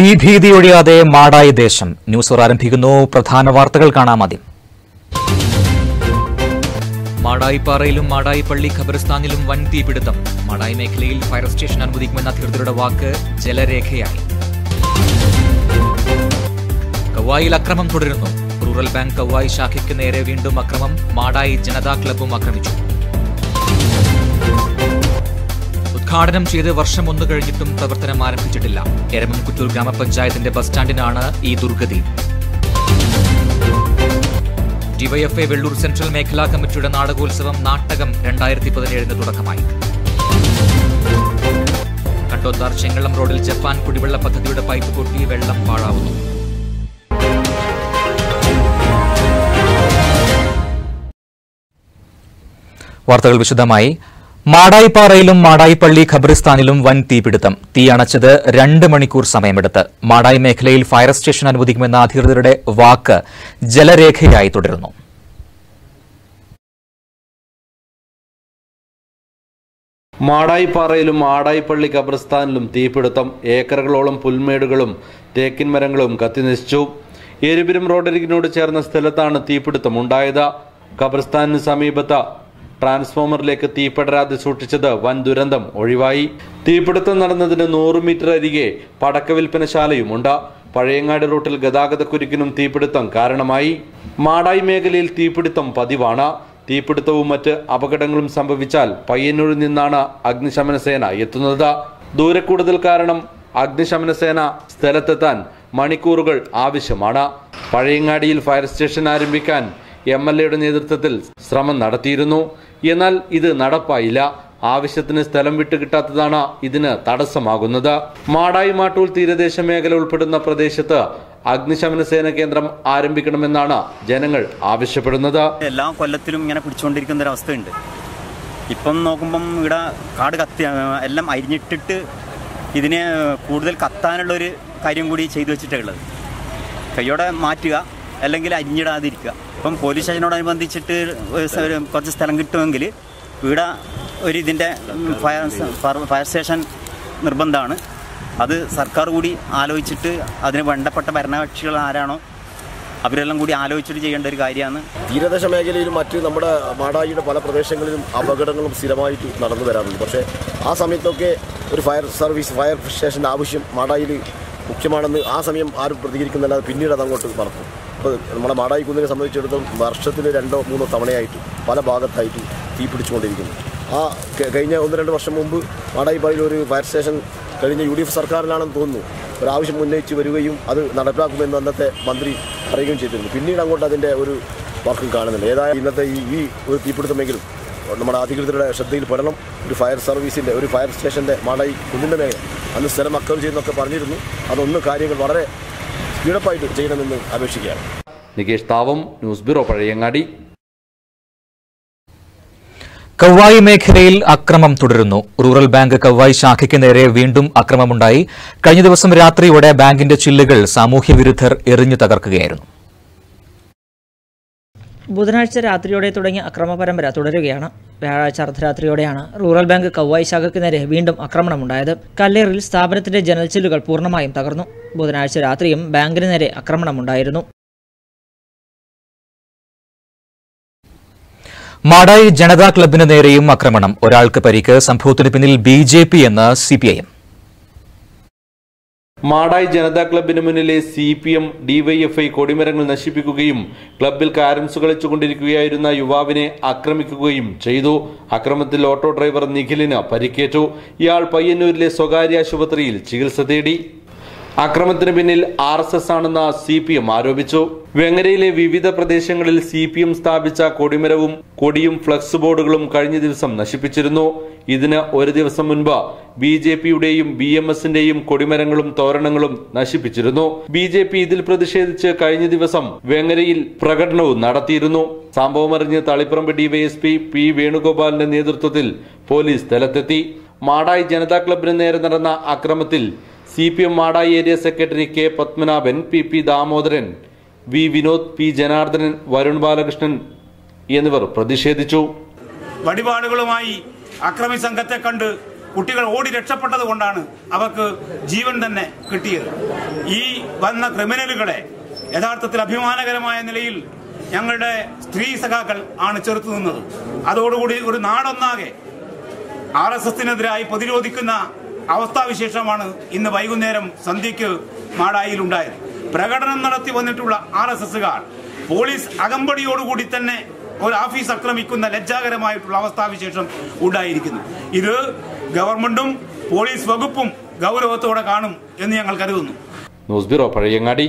തീഭീതി ഒഴിയാതെ മാടായി ദേശം ന്യൂസ് അവർ ആരംഭിക്കുന്നു പ്രധാന വാർത്തകൾ കാണാം ആദ്യം മാടായിപ്പാറയിലും മാടായി പള്ളി ഖബറിസ്ഥാനിലും വൻ തീപിടുത്തം മാടായി മേഖലയിൽ ഫയർ സ്റ്റേഷൻ അനുവദിക്കുമെന്ന അധികൃതരുടെ വാക്ക് ജലരേഖയായി കവായിൽ അക്രമം തുടരുന്നു റൂറൽ ബാങ്ക് കവായി ശാഖയ്ക്ക് നേരെ വീണ്ടും അക്രമം മാടായി ജനതാ ക്ലബും ആക്രമിച്ചു ഉദ്ഘാടനം ചെയ്ത് വർഷം ഒന്ന് കഴിഞ്ഞിട്ടും പ്രവർത്തനം ആരംഭിച്ചിട്ടില്ല എരമംകുറ്റൂർ ഗ്രാമപഞ്ചായത്തിന്റെ ബസ് സ്റ്റാൻഡിനാണ് ഈ ദുർഗതി ഡിവൈഎഫ്ഐ വെള്ളൂർ സെൻട്രൽ മേഖലാ കമ്മിറ്റിയുടെ നാടകോത്സവം നാട്ടകം രണ്ടായിരത്തി പതിനേഴിന് തുടക്കമായി കണ്ടോത്താർ ചെങ്ങളം റോഡിൽ ജപ്പാൻ കുടിവെള്ള പദ്ധതിയുടെ പൈപ്പ് പൊട്ടി വെള്ളം പാഴാവുന്നു വാർത്തകൾ വിശദമായി മാടായിപ്പാറയിലും മാടായിപ്പള്ളി ഖബറിസ്ഥാനിലും വൻ തീപിടുത്തം തീ അണച്ചത് രണ്ട് മണിക്കൂർ സമയമെടുത്ത് മാടായി മേഖലയിൽ ഫയർ സ്റ്റേഷൻ അനുവദിക്കുമെന്ന അധികൃതരുടെ വാക്ക് ജലരേഖയായി തുടരുന്നു മാടായിപ്പാറയിലും മാടായിപ്പള്ളി ഖബർസ്ഥാനിലും തീപിടുത്തം ഏക്കറുകളോളം പുൽമേടുകളും തേക്കിൻ മരങ്ങളും കത്തിനശിച്ചു എരുപിരം റോഡരികിനോട് ചേർന്ന സ്ഥലത്താണ് തീപിടുത്തം ഉണ്ടായത് ഖബർസ്ഥാനിന് സമീപത്ത് ട്രാൻസ്ഫോമറിലേക്ക് തീപടരാതെ സൂക്ഷിച്ചത് വൻ ദുരന്തം ഒഴിവായി തീപിടുത്തം നടന്നതിന് നൂറ് മീറ്റർ അരികെ പടക്ക വിൽപ്പനശാലയുമുണ്ട് പഴയങ്ങാട് റൂട്ടിൽ ഗതാഗതക്കുരുക്കിനും തീപിടുത്തം കാരണമായി മാടായി മേഖലയിൽ തീപിടുത്തം പതിവാണ് തീപിടുത്തവും മറ്റ് അപകടങ്ങളും സംഭവിച്ചാൽ പയ്യന്നൂരിൽ നിന്നാണ് അഗ്നിശമന സേന എത്തുന്നത് ദൂരക്കൂടുതൽ കാരണം അഗ്നിശമന സേന സ്ഥലത്തെത്താൻ മണിക്കൂറുകൾ ആവശ്യമാണ് പഴയങ്ങാടിയിൽ ഫയർ സ്റ്റേഷൻ ആരംഭിക്കാൻ എം എൽ എയുടെ നേതൃത്വത്തിൽ ശ്രമം നടത്തിയിരുന്നു എന്നാൽ ഇത് നടപ്പായില്ല ആവശ്യത്തിന് സ്ഥലം വിട്ടുകിട്ടാത്തതാണ് ഇതിന് തടസ്സമാകുന്നത് മാടായി മാട്ടൂൽ തീരദേശ മേഖല ഉൾപ്പെടുന്ന പ്രദേശത്ത് അഗ്നിശമന സേന കേന്ദ്രം ആരംഭിക്കണമെന്നാണ് ജനങ്ങൾ ആവശ്യപ്പെടുന്നത് എല്ലാ കൊല്ലത്തിലും ഇങ്ങനെ പിടിച്ചുകൊണ്ടിരിക്കുന്ന ഒരു അവസ്ഥയുണ്ട് ഇപ്പം നോക്കുമ്പം ഇവിടെ കാട് കത്തി എല്ലാം അരിഞ്ഞിട്ടിട്ട് ഇതിനെ കൂടുതൽ കത്താനുള്ളൊരു കാര്യം കൂടി ചെയ്തു വെച്ചിട്ടുള്ളത് കൈയോടെ മാറ്റുക അല്ലെങ്കിൽ അരിഞ്ഞിടാതിരിക്കുക ഇപ്പം പോലീസ് സ്റ്റേഷനോടനുബന്ധിച്ചിട്ട് ഒരു സ- ഒരു കുറച്ച് സ്ഥലം കിട്ടുമെങ്കിൽ ഇവിടെ ഒരു ഇതിൻ്റെ ഫയർ ഫയർ- ഫയർ സ്റ്റേഷൻ നിർബന്ധമാണ് അത് സർക്കാർ കൂടി ആലോചിച്ചിട്ട് അതിന് വേണ്ടപ്പെട്ട ഭരണകക്ഷികൾ ആരാണോ അവരെല്ലാം കൂടി ആലോചിച്ചിട്ട് ചെയ്യേണ്ട ഒരു കാര്യമാണ് തീരദേശ മേഖലയിലും മറ്റ് നമ്മുടെ മാടായിയുടെ പല പ്രദേശങ്ങളിലും അപകടങ്ങളും സ്ഥിരമായിട്ട് നടന്നു വരാറുണ്ട് പക്ഷേ ആ സമയത്തൊക്കെ ഒരു ഫയർ സർവീസ് ഫയർ സ്റ്റേഷൻ്റെ ആവശ്യം മാടായിൽ മുഖ്യമാണെന്ന് ആ സമയം ആരും പ്രതികരിക്കുന്നില്ലാതെ പിന്നീട് അത് അങ്ങോട്ട് മറക്കും ഇപ്പോൾ നമ്മുടെ മാടായി കുന്നിനെ സംബന്ധിച്ചിടത്തോളം വർഷത്തിൽ രണ്ടോ മൂന്നോ തവണയായിട്ട് പല ഭാഗത്തായിട്ട് തീ പിടിച്ചുകൊണ്ടിരിക്കുന്നു ആ ക- കഴിഞ്ഞ ഒന്ന് രണ്ട് വർഷം മുമ്പ് മാടായിപ്പാടിയിൽ ഒരു ഫയർ സ്റ്റേഷൻ കഴിഞ്ഞ യു ഡി എഫ് സർക്കാരിലാണെന്ന് തോന്നുന്നു ഒരാവശ്യം ഉന്നയിച്ച് വരികയും അത് നടപ്പിലാക്കുമെന്ന് അന്നത്തെ മന്ത്രി പറയുകയും ചെയ്തിരുന്നു പിന്നീട് അങ്ങോട്ട് അതിൻ്റെ ഒരു വർക്കും കാണുന്നില്ല ഏതായാലും ഇന്നത്തെ ഈ ഈ ഒരു തീപിടുത്തമെങ്കിലും നമ്മുടെ അധികൃതരുടെ ശ്രദ്ധയിൽ പെടണം ഒരു ഫയർ സർവീസിൻ്റെ ഒരു ഫയർ സ്റ്റേഷൻ്റെ മാടായി കുന്നിൻ്റെ മേഖല അന്ന് സ്ഥലം അക്കർ ചെയ്യുന്നൊക്കെ പറഞ്ഞിരുന്നു അതൊന്ന് കാര്യങ്ങൾ വളരെ സ്പീഡപ്പായിട്ട് ചെയ്യണമെന്ന് അപേക്ഷിക്കുകയാണ് നികേഷ് താവം ന്യൂസ് ബ്യൂറോ പഴയങ്ങാടി കവ്വായി മേഖലയിൽ അക്രമം തുടരുന്നു റൂറൽ ബാങ്ക് കവ്വായി ശാഖയ്ക്ക് നേരെ വീണ്ടും അക്രമമുണ്ടായി കഴിഞ്ഞ ദിവസം രാത്രിയോടെ ബാങ്കിന്റെ ചില്ലുകൾ സാമൂഹ്യ വിരുദ്ധർ എറിഞ്ഞു തകർക്കുകയായിരുന്നു ബുധനാഴ്ച രാത്രിയോടെ തുടങ്ങിയ അക്രമ പരമ്പര തുടരുകയാണ് വ്യാഴാഴ്ച അർദ്ധരാത്രിയോടെയാണ് റൂറൽ ബാങ്ക് കവ്വായി ശാഖയ്ക്ക് നേരെ വീണ്ടും ആക്രമണമുണ്ടായത് കല്ലേറിൽ സ്ഥാപനത്തിന്റെ ജനൽച്ചില്ലുകൾ പൂർണ്ണമായും തകർന്നു ബുധനാഴ്ച രാത്രിയും ബാങ്കിന് നേരെ ആക്രമണമുണ്ടായിരുന്നു മാടായി ജനതാ ക്ലബിന് നേരെയും ആക്രമണം ഒരാൾക്ക് പരിക്ക് സംഭവത്തിന് പിന്നിൽ ബി ജെ പി എന്ന് സിപിഐഎം മാടായി ജനതാ ക്ലബിന് മുന്നിലെ സി പി എം ഡിവൈഎഫ്ഐ കൊടിമരങ്ങൾ നശിപ്പിക്കുകയും ക്ലബിൽ കാരംസ് കളിച്ചുകൊണ്ടിരിക്കുകയായിരുന്ന യുവാവിനെ ആക്രമിക്കുകയും ചെയ്തു അക്രമത്തിൽ ഓട്ടോ ഡ്രൈവർ നിഖിലിന് പരിക്കേറ്റു ഇയാൾ പയ്യന്നൂരിലെ സ്വകാര്യ ആശുപത്രിയിൽ ചികിത്സ തേടി അക്രമത്തിന് പിന്നിൽ ആർ എസ് എസ് ആണെന്ന് സി പി എം ആരോപിച്ചു വെങ്ങരയിലെ വിവിധ പ്രദേശങ്ങളിൽ സി പി എം സ്ഥാപിച്ച കൊടിമരവും കൊടിയും ഫ്ലക്സ് ബോർഡുകളും കഴിഞ്ഞ ദിവസം നശിപ്പിച്ചിരുന്നു ഇതിന് ഒരു ദിവസം മുൻപ് ബി ജെ പിയുടെയും ബി എം എസിന്റെയും കൊടിമരങ്ങളും തോരണങ്ങളും നശിപ്പിച്ചിരുന്നു ബി ജെ പി ഇതിൽ പ്രതിഷേധിച്ച് കഴിഞ്ഞ ദിവസം വെങ്ങരയിൽ പ്രകടനവും നടത്തിയിരുന്നു സംഭവമറിഞ്ഞ് തളിപ്പറമ്പ് ഡിവൈഎസ്പി പി വേണുഗോപാലിന്റെ നേതൃത്വത്തിൽ പോലീസ് സ്ഥലത്തെത്തി മാടായി ജനതാ ക്ലബിന് നേരെ നടന്ന അക്രമത്തിൽ C P M Madayi area secretary K Padmanabhan P P Damodaran V Vinod P Janardhanan Varun Balakrishnan എന്നിവർ പ്രതിഷേധിച്ചു വടിപാടുകളുമായി അക്രമി സംഘത്തെ കണ്ട് കുട്ടികൾ ഓടി രക്ഷപ്പെട്ടത് കൊണ്ടാണ് അവർക്ക് ജീവൻ തന്നെ കിട്ടിയത് ഈ വന്ന ക്രിമിനലുകളെ യഥാർത്ഥത്തിൽ അഭിമാനകരമായ നിലയിൽ ഞങ്ങളുടെ സ്ത്രീ സഖാക്കൾ ആണ് ചെറുത്തു നിന്നത് അതോടുകൂടി ഒരു നാടൊന്നാകെ ആർ എസ് എസിനെതിരായി പ്രതിരോധിക്കുന്ന അവസ്ഥാവിശേഷമാണ് ഇന്ന് വൈകുന്നേരം സന്ധ്യയ്ക്ക് മാടായിൽ ഉണ്ടായത് പ്രകടനം നടത്തി വന്നിട്ടുള്ള ആർ എസ് എസുകാർ പോലീസ് അകമ്പടിയോടുകൂടി തന്നെ ഒരു ഓഫീസ് ആക്രമിക്കുന്ന ലജ്ജാകരമായിട്ടുള്ള അവസ്ഥാവിശേഷം ഉണ്ടായിരിക്കുന്നു ഇത് ഗവൺമെന്റും പോലീസ് വകുപ്പും ഗൗരവത്തോടെ കാണും എന്ന് ഞങ്ങൾ കരുതുന്നു ന്യൂസ് ബ്യൂറോ പഴയങ്ങാടി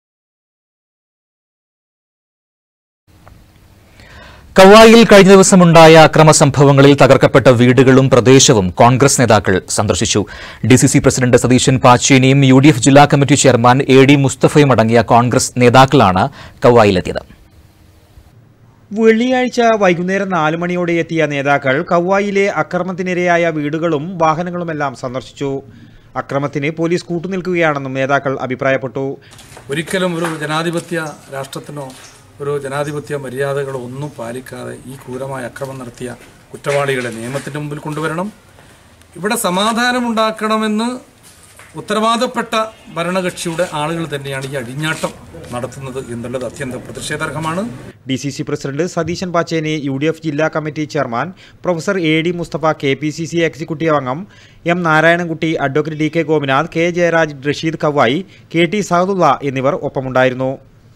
കവായിൽ കഴിഞ്ഞ ദിവസമുണ്ടായ അക്രമ സംഭവങ്ങളിൽ തകർക്കപ്പെട്ട വീടുകളും പ്രദേശവും കോൺഗ്രസ് നേതാക്കൾ സന്ദർശിച്ചു ഡിസിസി പ്രസിഡന്റ് സതീശൻ പാച്ചേനിയും യു ഡി എഫ് ജില്ലാ കമ്മിറ്റി ചെയർമാൻ എ ഡി മുസ്തഫയും അടങ്ങിയ കോൺഗ്രസ് നേതാക്കളാണ് കവായിലെത്തിയത് വെള്ളിയാഴ്ച വൈകുന്നേരം നാല് മണിയോടെ എത്തിയ നേതാക്കൾ കൗവായിലെ അക്രമത്തിനിരയായ വീടുകളും വാഹനങ്ങളുമെല്ലാം സന്ദർശിച്ചു അക്രമത്തിന് പോലീസ് കൂട്ടുനിൽക്കുകയാണെന്നും നേതാക്കൾ അഭിപ്രായപ്പെട്ടു ഒരിക്കലും ഒരു ജനാധിപത്യ രാഷ്ട്രത്തിനോ ഒരു ജനാധിപത്യ മര്യാദകളോ ഒന്നും പാലിക്കാതെ ഈ ക്രൂരമായ അക്രമം നടത്തിയ കുറ്റവാളികളെ നിയമത്തിൻ്റെ മുമ്പിൽ കൊണ്ടുവരണം ഇവിടെ സമാധാനമുണ്ടാക്കണമെന്ന് ഉത്തരവാദപ്പെട്ട ഭരണകക്ഷിയുടെ ആളുകൾ തന്നെയാണ് ഈ അഴിഞ്ഞാട്ടം നടത്തുന്നത് എന്നുള്ളത് അത്യന്തം പ്രതിഷേധാർഹമാണ് D C C president Satheesan Pacheni U D F ജില്ലാ committee chairman professor A D Mustafa K P C C executive അംഗം എം നാരായണൻകുട്ടി advocate D K Gopinath K Jayaraj Rasheed Kavayi K T Sahadulla എന്നിവർ ഒപ്പമുണ്ടായിരുന്നു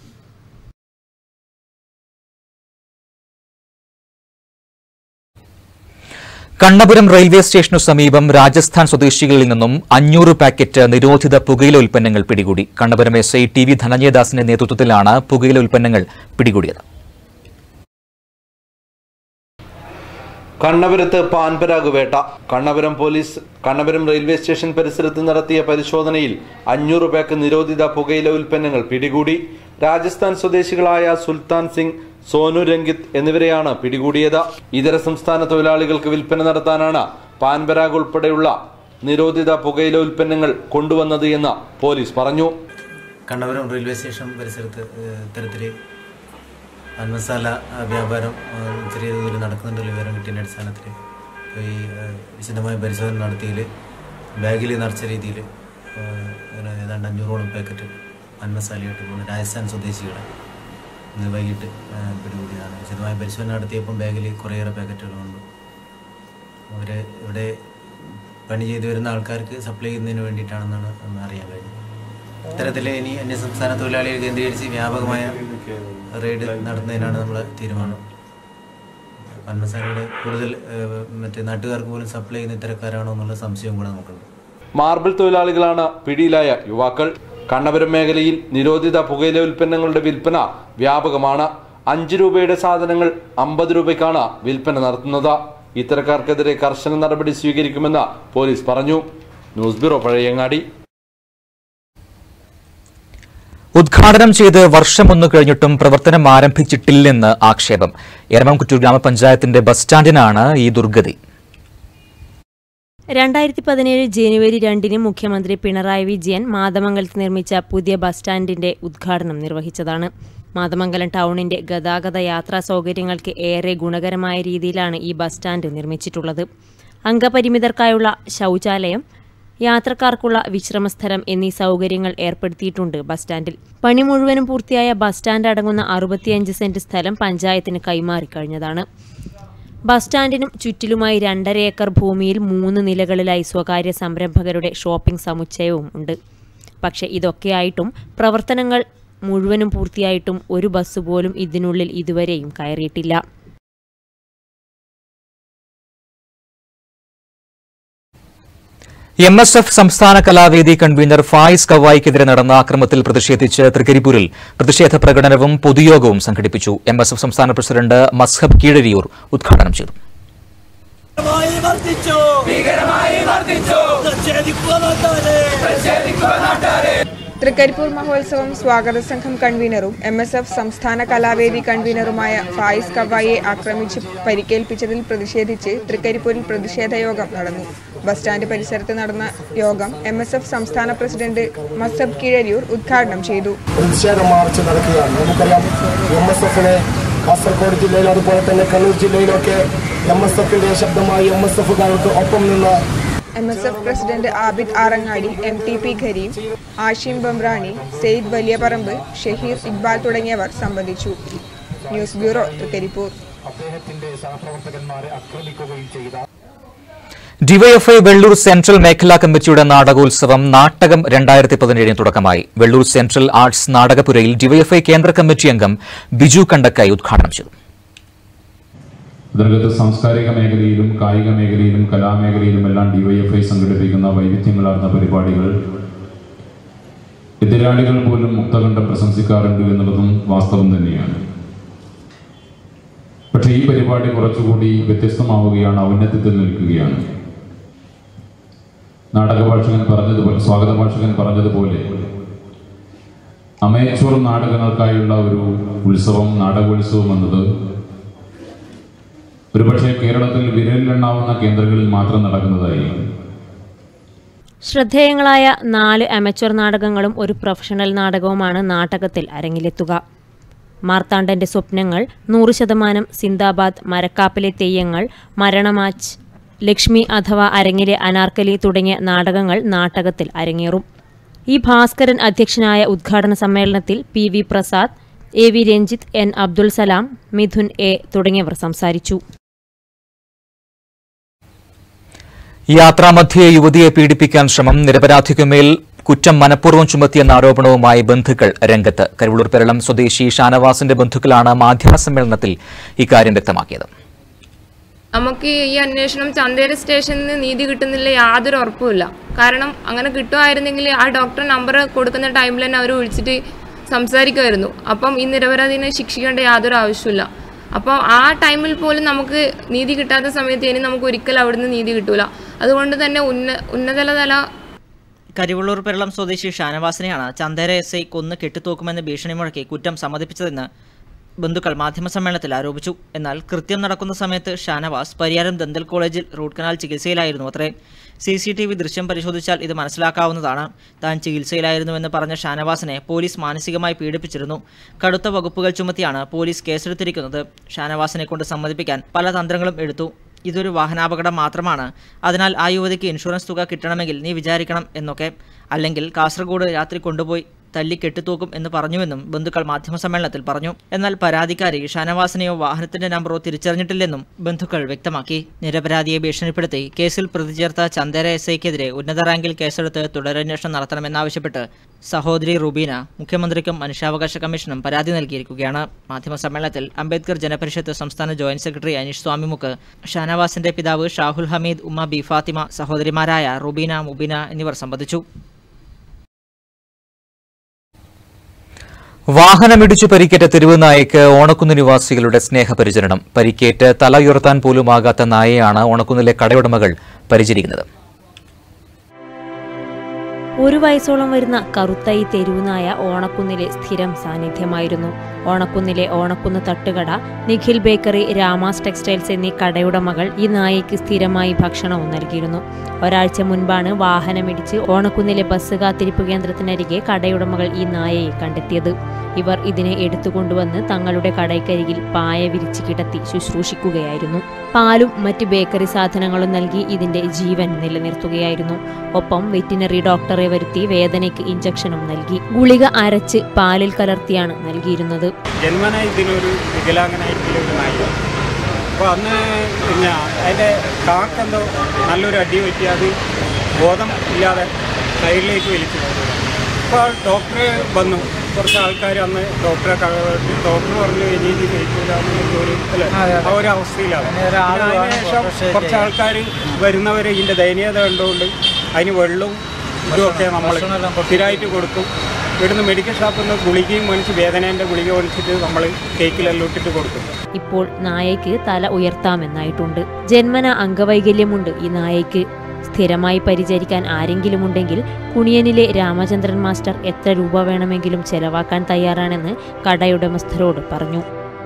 കണ്ണപുരം റെയിൽവേ സ്റ്റേഷനു സമീപം രാജസ്ഥാൻ സ്വദേശികളിൽ നിന്നും അഞ്ഞൂറ് പാക്കറ്റ് നിരോധിത പുകയില ഉൽപ്പന്നങ്ങൾ പിടികൂടി Kannapuram S I T V ധനഞ്ജയദാസിന്റെ നേതൃത്വത്തിലാണ് പുകയില ഉൽപ്പന്നങ്ങൾ പിടികൂടിയത് കണ്ണപുരത്ത് പാൻപരാഗ് വേട്ട Kannapuram police Kannapuram railway station പരിസരത്ത് നടത്തിയ പരിശോധനയിൽ അഞ്ഞൂറ് പാക്ക് നിരോധിത പുകയില ഉൽപ്പന്നങ്ങൾ പിടികൂടി രാജസ്ഥാൻ സ്വദേശികളായ സുൽത്താൻ സിംഗ് സോനു രംഗിത്ത് എന്നിവരെയാണ് പിടികൂടിയത് ഇതര സംസ്ഥാന തൊഴിലാളികൾക്ക് വിൽപ്പന നടത്താനാണ് പാൻപരാഗ് ഉൾപ്പെടെയുള്ള നിരോധിത പുകയില ഉൽപ്പന്നങ്ങൾ കൊണ്ടുവന്നത് എന്ന് പോലീസ് പറഞ്ഞു കണ്ണപുരം റെയിൽവേ സ്റ്റേഷൻ പരിസരത്ത് ഏഹ്, ഇത്തരത്തിൽ മസാല വ്യാപാരം ഏഹ്, ചെറിയ തോതിൽ നടക്കുന്നുണ്ടല്ലോ വിവരം കിട്ടിയതിൻ്റെ അടിസ്ഥാനത്തിൽ ഇപ്പോൾ ഈ ഏഹ്, വിശദമായ പരിശോധന നടത്തിയതിൽ ബാഗിൽ നിറച്ച രീതിയിൽ ഇങ്ങനെ ഏതാണ്ട് അഞ്ഞൂറോളം പാക്കറ്റ് മസാലയായിട്ട് പോകുന്ന രാജസ്ഥാൻ സ്വദേശികളെ ഇന്ന് വൈകിട്ട് ഏഹ്, പിടികൂടിയതാണ് വിശദമായ പരിശോധന നടത്തിയപ്പം ബാഗിൽ കുറേയേറെ പാക്കറ്റുകളുണ്ട് അവർ ഇവിടെ പണി ചെയ്തു വരുന്ന ആൾക്കാർക്ക് സപ്ലൈ ചെയ്യുന്നതിന് വേണ്ടിയിട്ടാണെന്നാണ് ഒന്ന് അറിയാൻ കഴിഞ്ഞത് ഇത്തരത്തിൽ ഇനി അന്യസംസ്ഥാന തൊഴിലാളികൾ കേന്ദ്രീകരിച്ച് വ്യാപകമായ റെയ്ഡ് നടത്തുന്നതിനാണ് നമ്മളെ തീരുമാനം പന്മസാരയുടെ കൂടുതൽ ഏഹ്, മറ്റേ നാട്ടുകാർക്ക് പോലും സപ്ലൈ ചെയ്യുന്ന ഇത്തരക്കാരാണോ എന്നുള്ള സംശയം കൂടെ നമുക്കുണ്ട് മാർബിൾ തൊഴിലാളികളാണ് പിടിയിലായ യുവാക്കൾ കണ്ണപുരം മേഖലയിൽ നിരോധിത പുകയില ഉൽപ്പന്നങ്ങളുടെ വിൽപ്പന വ്യാപകമാണ് അഞ്ച് രൂപയുടെ സാധനങ്ങൾ അമ്പത് രൂപയ്ക്കാണ് വിൽപ്പന നടത്തുന്നത് ഇത്തരക്കാർക്കെതിരെ കർശന നടപടി സ്വീകരിക്കുമെന്ന് പോലീസ് പറഞ്ഞു ന്യൂസ് ബ്യൂറോ പഴയങ്ങാടി ഉദ്ഘാടനം ചെയ്ത് വർഷമൊന്നു കഴിഞ്ഞിട്ടും പ്രവർത്തനം ആരംഭിച്ചിട്ടില്ലെന്ന് ആക്ഷേപം എരമംകുറ്റൂർ ഗ്രാമപഞ്ചായത്തിന്റെ ബസ് സ്റ്റാൻഡിനാണ് ഈ ദുർഗതി രണ്ടായിരത്തി പതിനേഴ് ജനുവരി രണ്ടിന് മുഖ്യമന്ത്രി പിണറായി വിജയൻ മാതമംഗലത്ത് നിർമ്മിച്ച പുതിയ ബസ് സ്റ്റാൻഡിന്റെ ഉദ്ഘാടനം നിർവഹിച്ചതാണ് മാതമംഗലം ടൗണിന്റെ ഗതാഗത യാത്രാ സൗകര്യങ്ങൾക്ക് ഏറെ ഗുണകരമായ രീതിയിലാണ് ഈ ബസ് സ്റ്റാൻഡ് നിർമ്മിച്ചിട്ടുള്ളത് അംഗപരിമിതർക്കായുള്ള ശൗചാലയം യാത്രക്കാർക്കുള്ള വിശ്രമസ്ഥലം എന്നീ സൗകര്യങ്ങൾ ഏർപ്പെടുത്തിയിട്ടുണ്ട് ബസ് സ്റ്റാൻഡിൽ പണി മുഴുവനും പൂർത്തിയായ ബസ് സ്റ്റാൻഡ് അടങ്ങുന്ന അറുപത്തിയഞ്ച് സെന്റ് സ്ഥലം പഞ്ചായത്തിന് കൈമാറിക്കഴിഞ്ഞതാണ് ബസ് സ്റ്റാൻഡിനും ചുറ്റിലുമായി രണ്ടര ഏക്കർ ഭൂമിയിൽ മൂന്ന് നിലകളിലായി സ്വകാര്യ സംരംഭകരുടെ ഷോപ്പിംഗ് സമുച്ചയവും ഉണ്ട് പക്ഷേ ഇതൊക്കെയായിട്ടും പ്രവർത്തനങ്ങൾ മുഴുവനും പൂർത്തിയായിട്ടും ഒരു ബസ് പോലും ഇതിനുള്ളിൽ ഇതുവരെയും കയറിയിട്ടില്ല എം എസ് എഫ് സംസ്ഥാന കലാവേദി കൺവീനർ ഫായിസ് കവായിക്കെതിരെ നടന്ന അക്രമത്തിൽ പ്രതിഷേധിച്ച് തൃക്കരിപ്പൂരിൽ പ്രതിഷേധ പ്രകടനവും പൊതുയോഗവും സംഘടിപ്പിച്ചു എം എസ് എഫ് സംസ്ഥാന പ്രസിഡന്റ് മസ്ഹബ് കീഴരിയൂർ ഉദ്ഘാടനം ചെയ്തു തൃക്കരിപ്പൂർ മഹോത്സവം സ്വാഗത സംഘം കൺവീനറും എം എസ് എഫ് സംസ്ഥാന കലാവേദി കൺവീനറുമായ ഫായിസ് കവായെ ആക്രമിച്ച് പരിക്കേൽപ്പിച്ചതിൽ പ്രതിഷേധിച്ച് തൃക്കരിപ്പൂരിൽ പ്രതിഷേധ യോഗം നടന്നു ബസ് സ്റ്റാൻഡ് പരിസരത്ത് നടന്ന യോഗം എം എസ് എഫ് സംസ്ഥാന പ്രസിഡന്റ് മസബ് കീഴരിയൂർ ഉദ്ഘാടനം ചെയ്തു പ്രതിഷേധ മാർച്ച് നടക്കുകയാണ് നമുക്കറിയാം എം എസ് എഫിനെ കാസർഗോഡ് ജില്ലയിലും അതുപോലെ തന്നെ കണ്ണൂർ ജില്ലയിലൊക്കെ എം എസ് എഫിന്റെ ശബ്ദമായി എം എസ് എഫുകാർക്ക് ഒപ്പം നിന്ന് M S F president Abid Arangadi M T P Kareem Ashim Bamrani Sayed Valiyaparamba Shaheer Iqbal തുടങ്ങിയവർ സംബന്ധിച്ചു news bureau Trikaripur DYFI Vellur central മേഖലാ കമ്മിറ്റിയുടെ നാടകോത്സവം നാട്ടകം രണ്ടായിരത്തി പതിനേഴിന് തുടക്കമായി വെള്ളൂർ സെൻട്രൽ ആർട്സ് നാടകപുരയിൽ ഡിവൈഎഫ്ഐ കേന്ദ്ര കമ്മിറ്റി അംഗം ബിജു കണ്ടക്കായി ഉദ്ഘാടനം ചെയ്തു ഇതിനകത്ത് സാംസ്കാരിക മേഖലയിലും കായിക മേഖലയിലും കലാമേഖലയിലും എല്ലാം ഡിവൈഎഫ്ഐ സംഘടിപ്പിക്കുന്ന വൈവിധ്യങ്ങളാർന്ന പരിപാടികൾ എതിരാളികൾ പോലും മുക്തകണ്ഠം പ്രശംസിക്കാറുണ്ട് എന്നുള്ളതും വാസ്തവം തന്നെയാണ് പക്ഷേ ഈ പരിപാടി കുറച്ചുകൂടി വ്യത്യസ്തമാവുകയാണ് ഔന്നത്യത്തിൽ നിൽക്കുകയാണ് നാടകഭാഷകൻ പറഞ്ഞതുപോലെ സ്വാഗത ഭാഷകൻ പറഞ്ഞതുപോലെ അമേച്ചൂർ നാടകങ്ങൾക്കായുള്ള ഒരു ഉത്സവം നാടകോത്സവം എന്നത് ഒരുപക്ഷെ കേരളത്തിൽ വിരലിലെണ്ണാവുന്ന കേന്ദ്രങ്ങളിൽ മാത്രം നടക്കുന്നതായിരിക്കും ശ്രദ്ധേയങ്ങളായ നാല് അമച്വർ നാടകങ്ങളും ഒരു പ്രൊഫഷണൽ നാടകവുമാണ് നാടകത്തിൽ അരങ്ങിലെത്തുക മാർത്താണ്ഡന്റെ സ്വപ്നങ്ങൾ നൂറ് ശതമാനം സിന്ദാബാദ് മരക്കാപ്പിലെ തെയ്യങ്ങൾ മരണമാച്ച് ലക്ഷ്മി അഥവാ അരങ്ങിലെ അനാർക്കലി തുടങ്ങിയ നാടകങ്ങൾ നാടകത്തിൽ അരങ്ങേറും ഈ ഭാസ്കരൻ അധ്യക്ഷനായ ഉദ്ഘാടന സമ്മേളനത്തിൽ P V Prasad A V Ranjith N Abdul Salam Mithun A തുടങ്ങിയവർ സംസാരിച്ചു യാത്രാമധ്യേ യുവതിയെ പീഡിപ്പിക്കാൻ ശ്രമം നിരപരാധിക്കുമേൽ കുറ്റം മനഃപൂർവ്വം ചുമത്തിയെന്ന ആരോപണവുമായി ബന്ധുക്കൾ രംഗത്ത് കരുവള്ളൂർ പെരളം സ്വദേശി ഷാനവാസിന്റെ ബന്ധുക്കളാണ് മാധ്യമസമ്മേളനത്തിൽ ഇക്കാര്യം വ്യക്തമാക്കിയത് നമുക്ക് ഈ അന്വേഷണം ചന്തേര സ്റ്റേഷനിൽ നിന്ന് നീതി കിട്ടുന്നില്ല യാതൊരു ഉറപ്പുമില്ല കാരണം അങ്ങനെ കിട്ടുമായിരുന്നെങ്കിൽ ആ ഡോക്ടർ നമ്പർ കൊടുക്കുന്ന ടൈമിൽ തന്നെ അവർ വിളിച്ചിട്ട് സംസാരിക്കുമായിരുന്നു അപ്പം ഈ നിരപരാധിനെ ശിക്ഷിക്കേണ്ട യാതൊരു ആവശ്യമില്ല അപ്പോൾ ആ ടൈമിൽ പോലും നമുക്ക് നീതി കിട്ടാത്ത സമയത്ത് ഇനി നമുക്ക് ഒരിക്കലും അവിടുന്ന് നീതി കിട്ടൂല അതുകൊണ്ട് തന്നെ ഉന്ന ഉന്നതതല കരിവള്ളൂർ പെരളം സ്വദേശി ഷാനവാസിനെയാണ് ചന്ദേര എസ് ഐ കൊന്ന് കെട്ടിത്തൂക്കുമെന്ന് ഭീഷണി മുഴക്കി കുറ്റം സമ്മതിപ്പിച്ചതെന്ന് ബന്ധുക്കൾ മാധ്യമസമ്മേളനത്തിൽ ആരോപിച്ചു എന്നാൽ കൃത്യം നടക്കുന്ന സമയത്ത് ഷാനവാസ് പരിയാരം ദന്തൽ കോളേജിൽ റൂട്ട് കനാൽ ചികിത്സയിലായിരുന്നു അത്രേ സി സി ടി വി ദൃശ്യം പരിശോധിച്ചാൽ ഇത് മനസ്സിലാക്കാവുന്നതാണ് താൻ ചികിത്സയിലായിരുന്നുവെന്ന് പറഞ്ഞ ഷാനവാസിനെ പോലീസ് മാനസികമായി പീഡിപ്പിച്ചിരുന്നു കടുത്ത വകുപ്പുകൾ ചുമത്തിയാണ് പോലീസ് കേസെടുത്തിരിക്കുന്നത് ഷാനവാസിനെ കൊണ്ട് സമ്മതിപ്പിക്കാൻ പല തന്ത്രങ്ങളും എടുത്തു ഇതൊരു വാഹനാപകടം മാത്രമാണ് അതിനാൽ ആ യുവതിക്ക് ഇൻഷുറൻസ് തുക കിട്ടണമെങ്കിൽ നീ വിചാരിക്കണം എന്നൊക്കെ അല്ലെങ്കിൽ കാസർഗോഡ് രാത്രി കൊണ്ടുപോയി തല്ലി കെട്ടിത്തൂക്കും എന്ന് പറഞ്ഞുവെന്നും ബന്ധുക്കൾ മാധ്യമസമ്മേളനത്തിൽ പറഞ്ഞു എന്നാൽ പരാതിക്കാരി ഷാനവാസിനെയോ വാഹനത്തിന്റെ നമ്പറോ തിരിച്ചറിഞ്ഞിട്ടില്ലെന്നും ബന്ധുക്കൾ വ്യക്തമാക്കി നിരപരാധിയെ ഭീഷണിപ്പെടുത്തി കേസിൽ പ്രതി ചേർത്ത ചന്ദേര എസ് ഐക്കെതിരെ ഉന്നത റാങ്കിൽ കേസെടുത്ത് തുടരന്വേഷണം നടത്തണമെന്നാവശ്യപ്പെട്ട് സഹോദരി റുബീന മുഖ്യമന്ത്രിക്കും മനുഷ്യാവകാശ കമ്മീഷനും പരാതി നൽകിയിരിക്കുകയാണ് മാധ്യമസമ്മേളനത്തിൽ അംബേദ്കർ ജനപരിഷത്ത് സംസ്ഥാന ജോയിന്റ് സെക്രട്ടറി അനീഷ് സ്വാമിമുക്ക് ഷാനവാസിന്റെ പിതാവ് ഷാഹുൽ ഹമീദ് ഉമ്മ ബി ഫാത്തിമ സഹോദരിമാരായ റുബീന മുബീന എന്നിവർ സംബന്ധിച്ചു വാഹനമിടിച്ചു പരിക്കേറ്റ തെരുവ് നായയ്ക്ക് ഓണക്കുന്ന് നിവാസികളുടെ സ്നേഹപരിചരണം പരിക്കേറ്റ് തല ഉയർത്താൻ പോലുമാകാത്ത നായയാണ് ഓണക്കുന്നിലെ കടയുടമകൾ പരിചരിക്കുന്നത് ഒരു വയസ്സോളം വരുന്ന കറുത്ത ഈ തെരുവുനായ ഓണക്കുന്നിലെ സ്ഥിരം സാന്നിധ്യമായിരുന്നു ഓണക്കുന്നിലെ ഓണക്കുന്ന് തട്ടുകട നിഖിൽ ബേക്കറി രാമാസ് ടെക്സ്റ്റൈൽസ് എന്നീ കടയുടമകൾ ഈ നായയ്ക്ക് സ്ഥിരമായി ഭക്ഷണവും നൽകിയിരുന്നു ഒരാഴ്ച മുൻപാണ് വാഹനമിടിച്ച് ഓണക്കുന്നിലെ ബസ് കാത്തിരിപ്പ് കേന്ദ്രത്തിനരികെ കടയുടമകൾ ഈ നായയെ കണ്ടെത്തിയത് ഇവർ ഇതിനെ എടുത്തുകൊണ്ടുവന്ന് തങ്ങളുടെ കടയ്ക്കരികിൽ പായ വിരിച്ച് കിടത്തി ശുശ്രൂഷിക്കുകയായിരുന്നു പാലും മറ്റ് ബേക്കറി സാധനങ്ങളും നൽകി ഇതിന്റെ ജീവൻ നിലനിർത്തുകയായിരുന്നു ഒപ്പം വെറ്റിനറി ഡോക്ടറെ വരുത്തി വേദനയ്ക്ക് ഇഞ്ചക്ഷനും നൽകി ഗുളിക അരച്ച് പാലിൽ കലർത്തിയാണ് നൽകിയിരുന്നത് ജന്മന ഇതിനൊരു വികലാംഗനായിട്ടുള്ള ഒരു നായ അപ്പോൾ അന്ന് പിന്നെ അതിൻ്റെ കാക്കെന്തോ നല്ലൊരു അടി പറ്റി അത് ബോധം ഇല്ലാതെ സൈഡിലേക്ക് വലിച്ചു അപ്പോൾ ഡോക്ടർ വന്നു കുറച്ച് ആൾക്കാർ അന്ന് ഡോക്ടറെ ഡോക്ടർ പറഞ്ഞു ഇനി ഇത് ജയിക്കില്ല ഒരു അല്ലേ ആ ഒരു അവസ്ഥയിലാണ് അതിനുശേഷം കുറച്ച് ആൾക്കാർ വരുന്നവർ ഇതിൻ്റെ ദയനീയത കണ്ടുകൊണ്ട് അതിന് വെള്ളവും ഇതുമൊക്കെ നമ്മൾ സ്ഥിരമായിട്ട് കൊടുക്കും ഇവിടുന്ന് മെഡിക്കൽ ഷോപ്പിൽ നിന്ന് ഗുളികയും മേടിച്ച് വേദനേൻ്റെ ഗുളിക മേടിച്ചിട്ട് നമ്മൾ കേക്കിലെല്ലാം ഇട്ടിട്ട് കൊടുക്കും ഇപ്പോൾ നായയ്ക്ക് തല ഉയർത്താമെന്നായിട്ടുണ്ട് ജന്മന അംഗവൈകല്യമുണ്ട് ഈ നായയ്ക്ക് സ്ഥിരമായി പരിചരിക്കാൻ ആരെങ്കിലും ഉണ്ടെങ്കിൽ കുണിയനിലെ രാമചന്ദ്രൻ മാസ്റ്റർ എത്ര രൂപ വേണമെങ്കിലും ചെലവാക്കാൻ തയ്യാറാണെന്ന് കടയുടമസ്ഥരോട് പറഞ്ഞു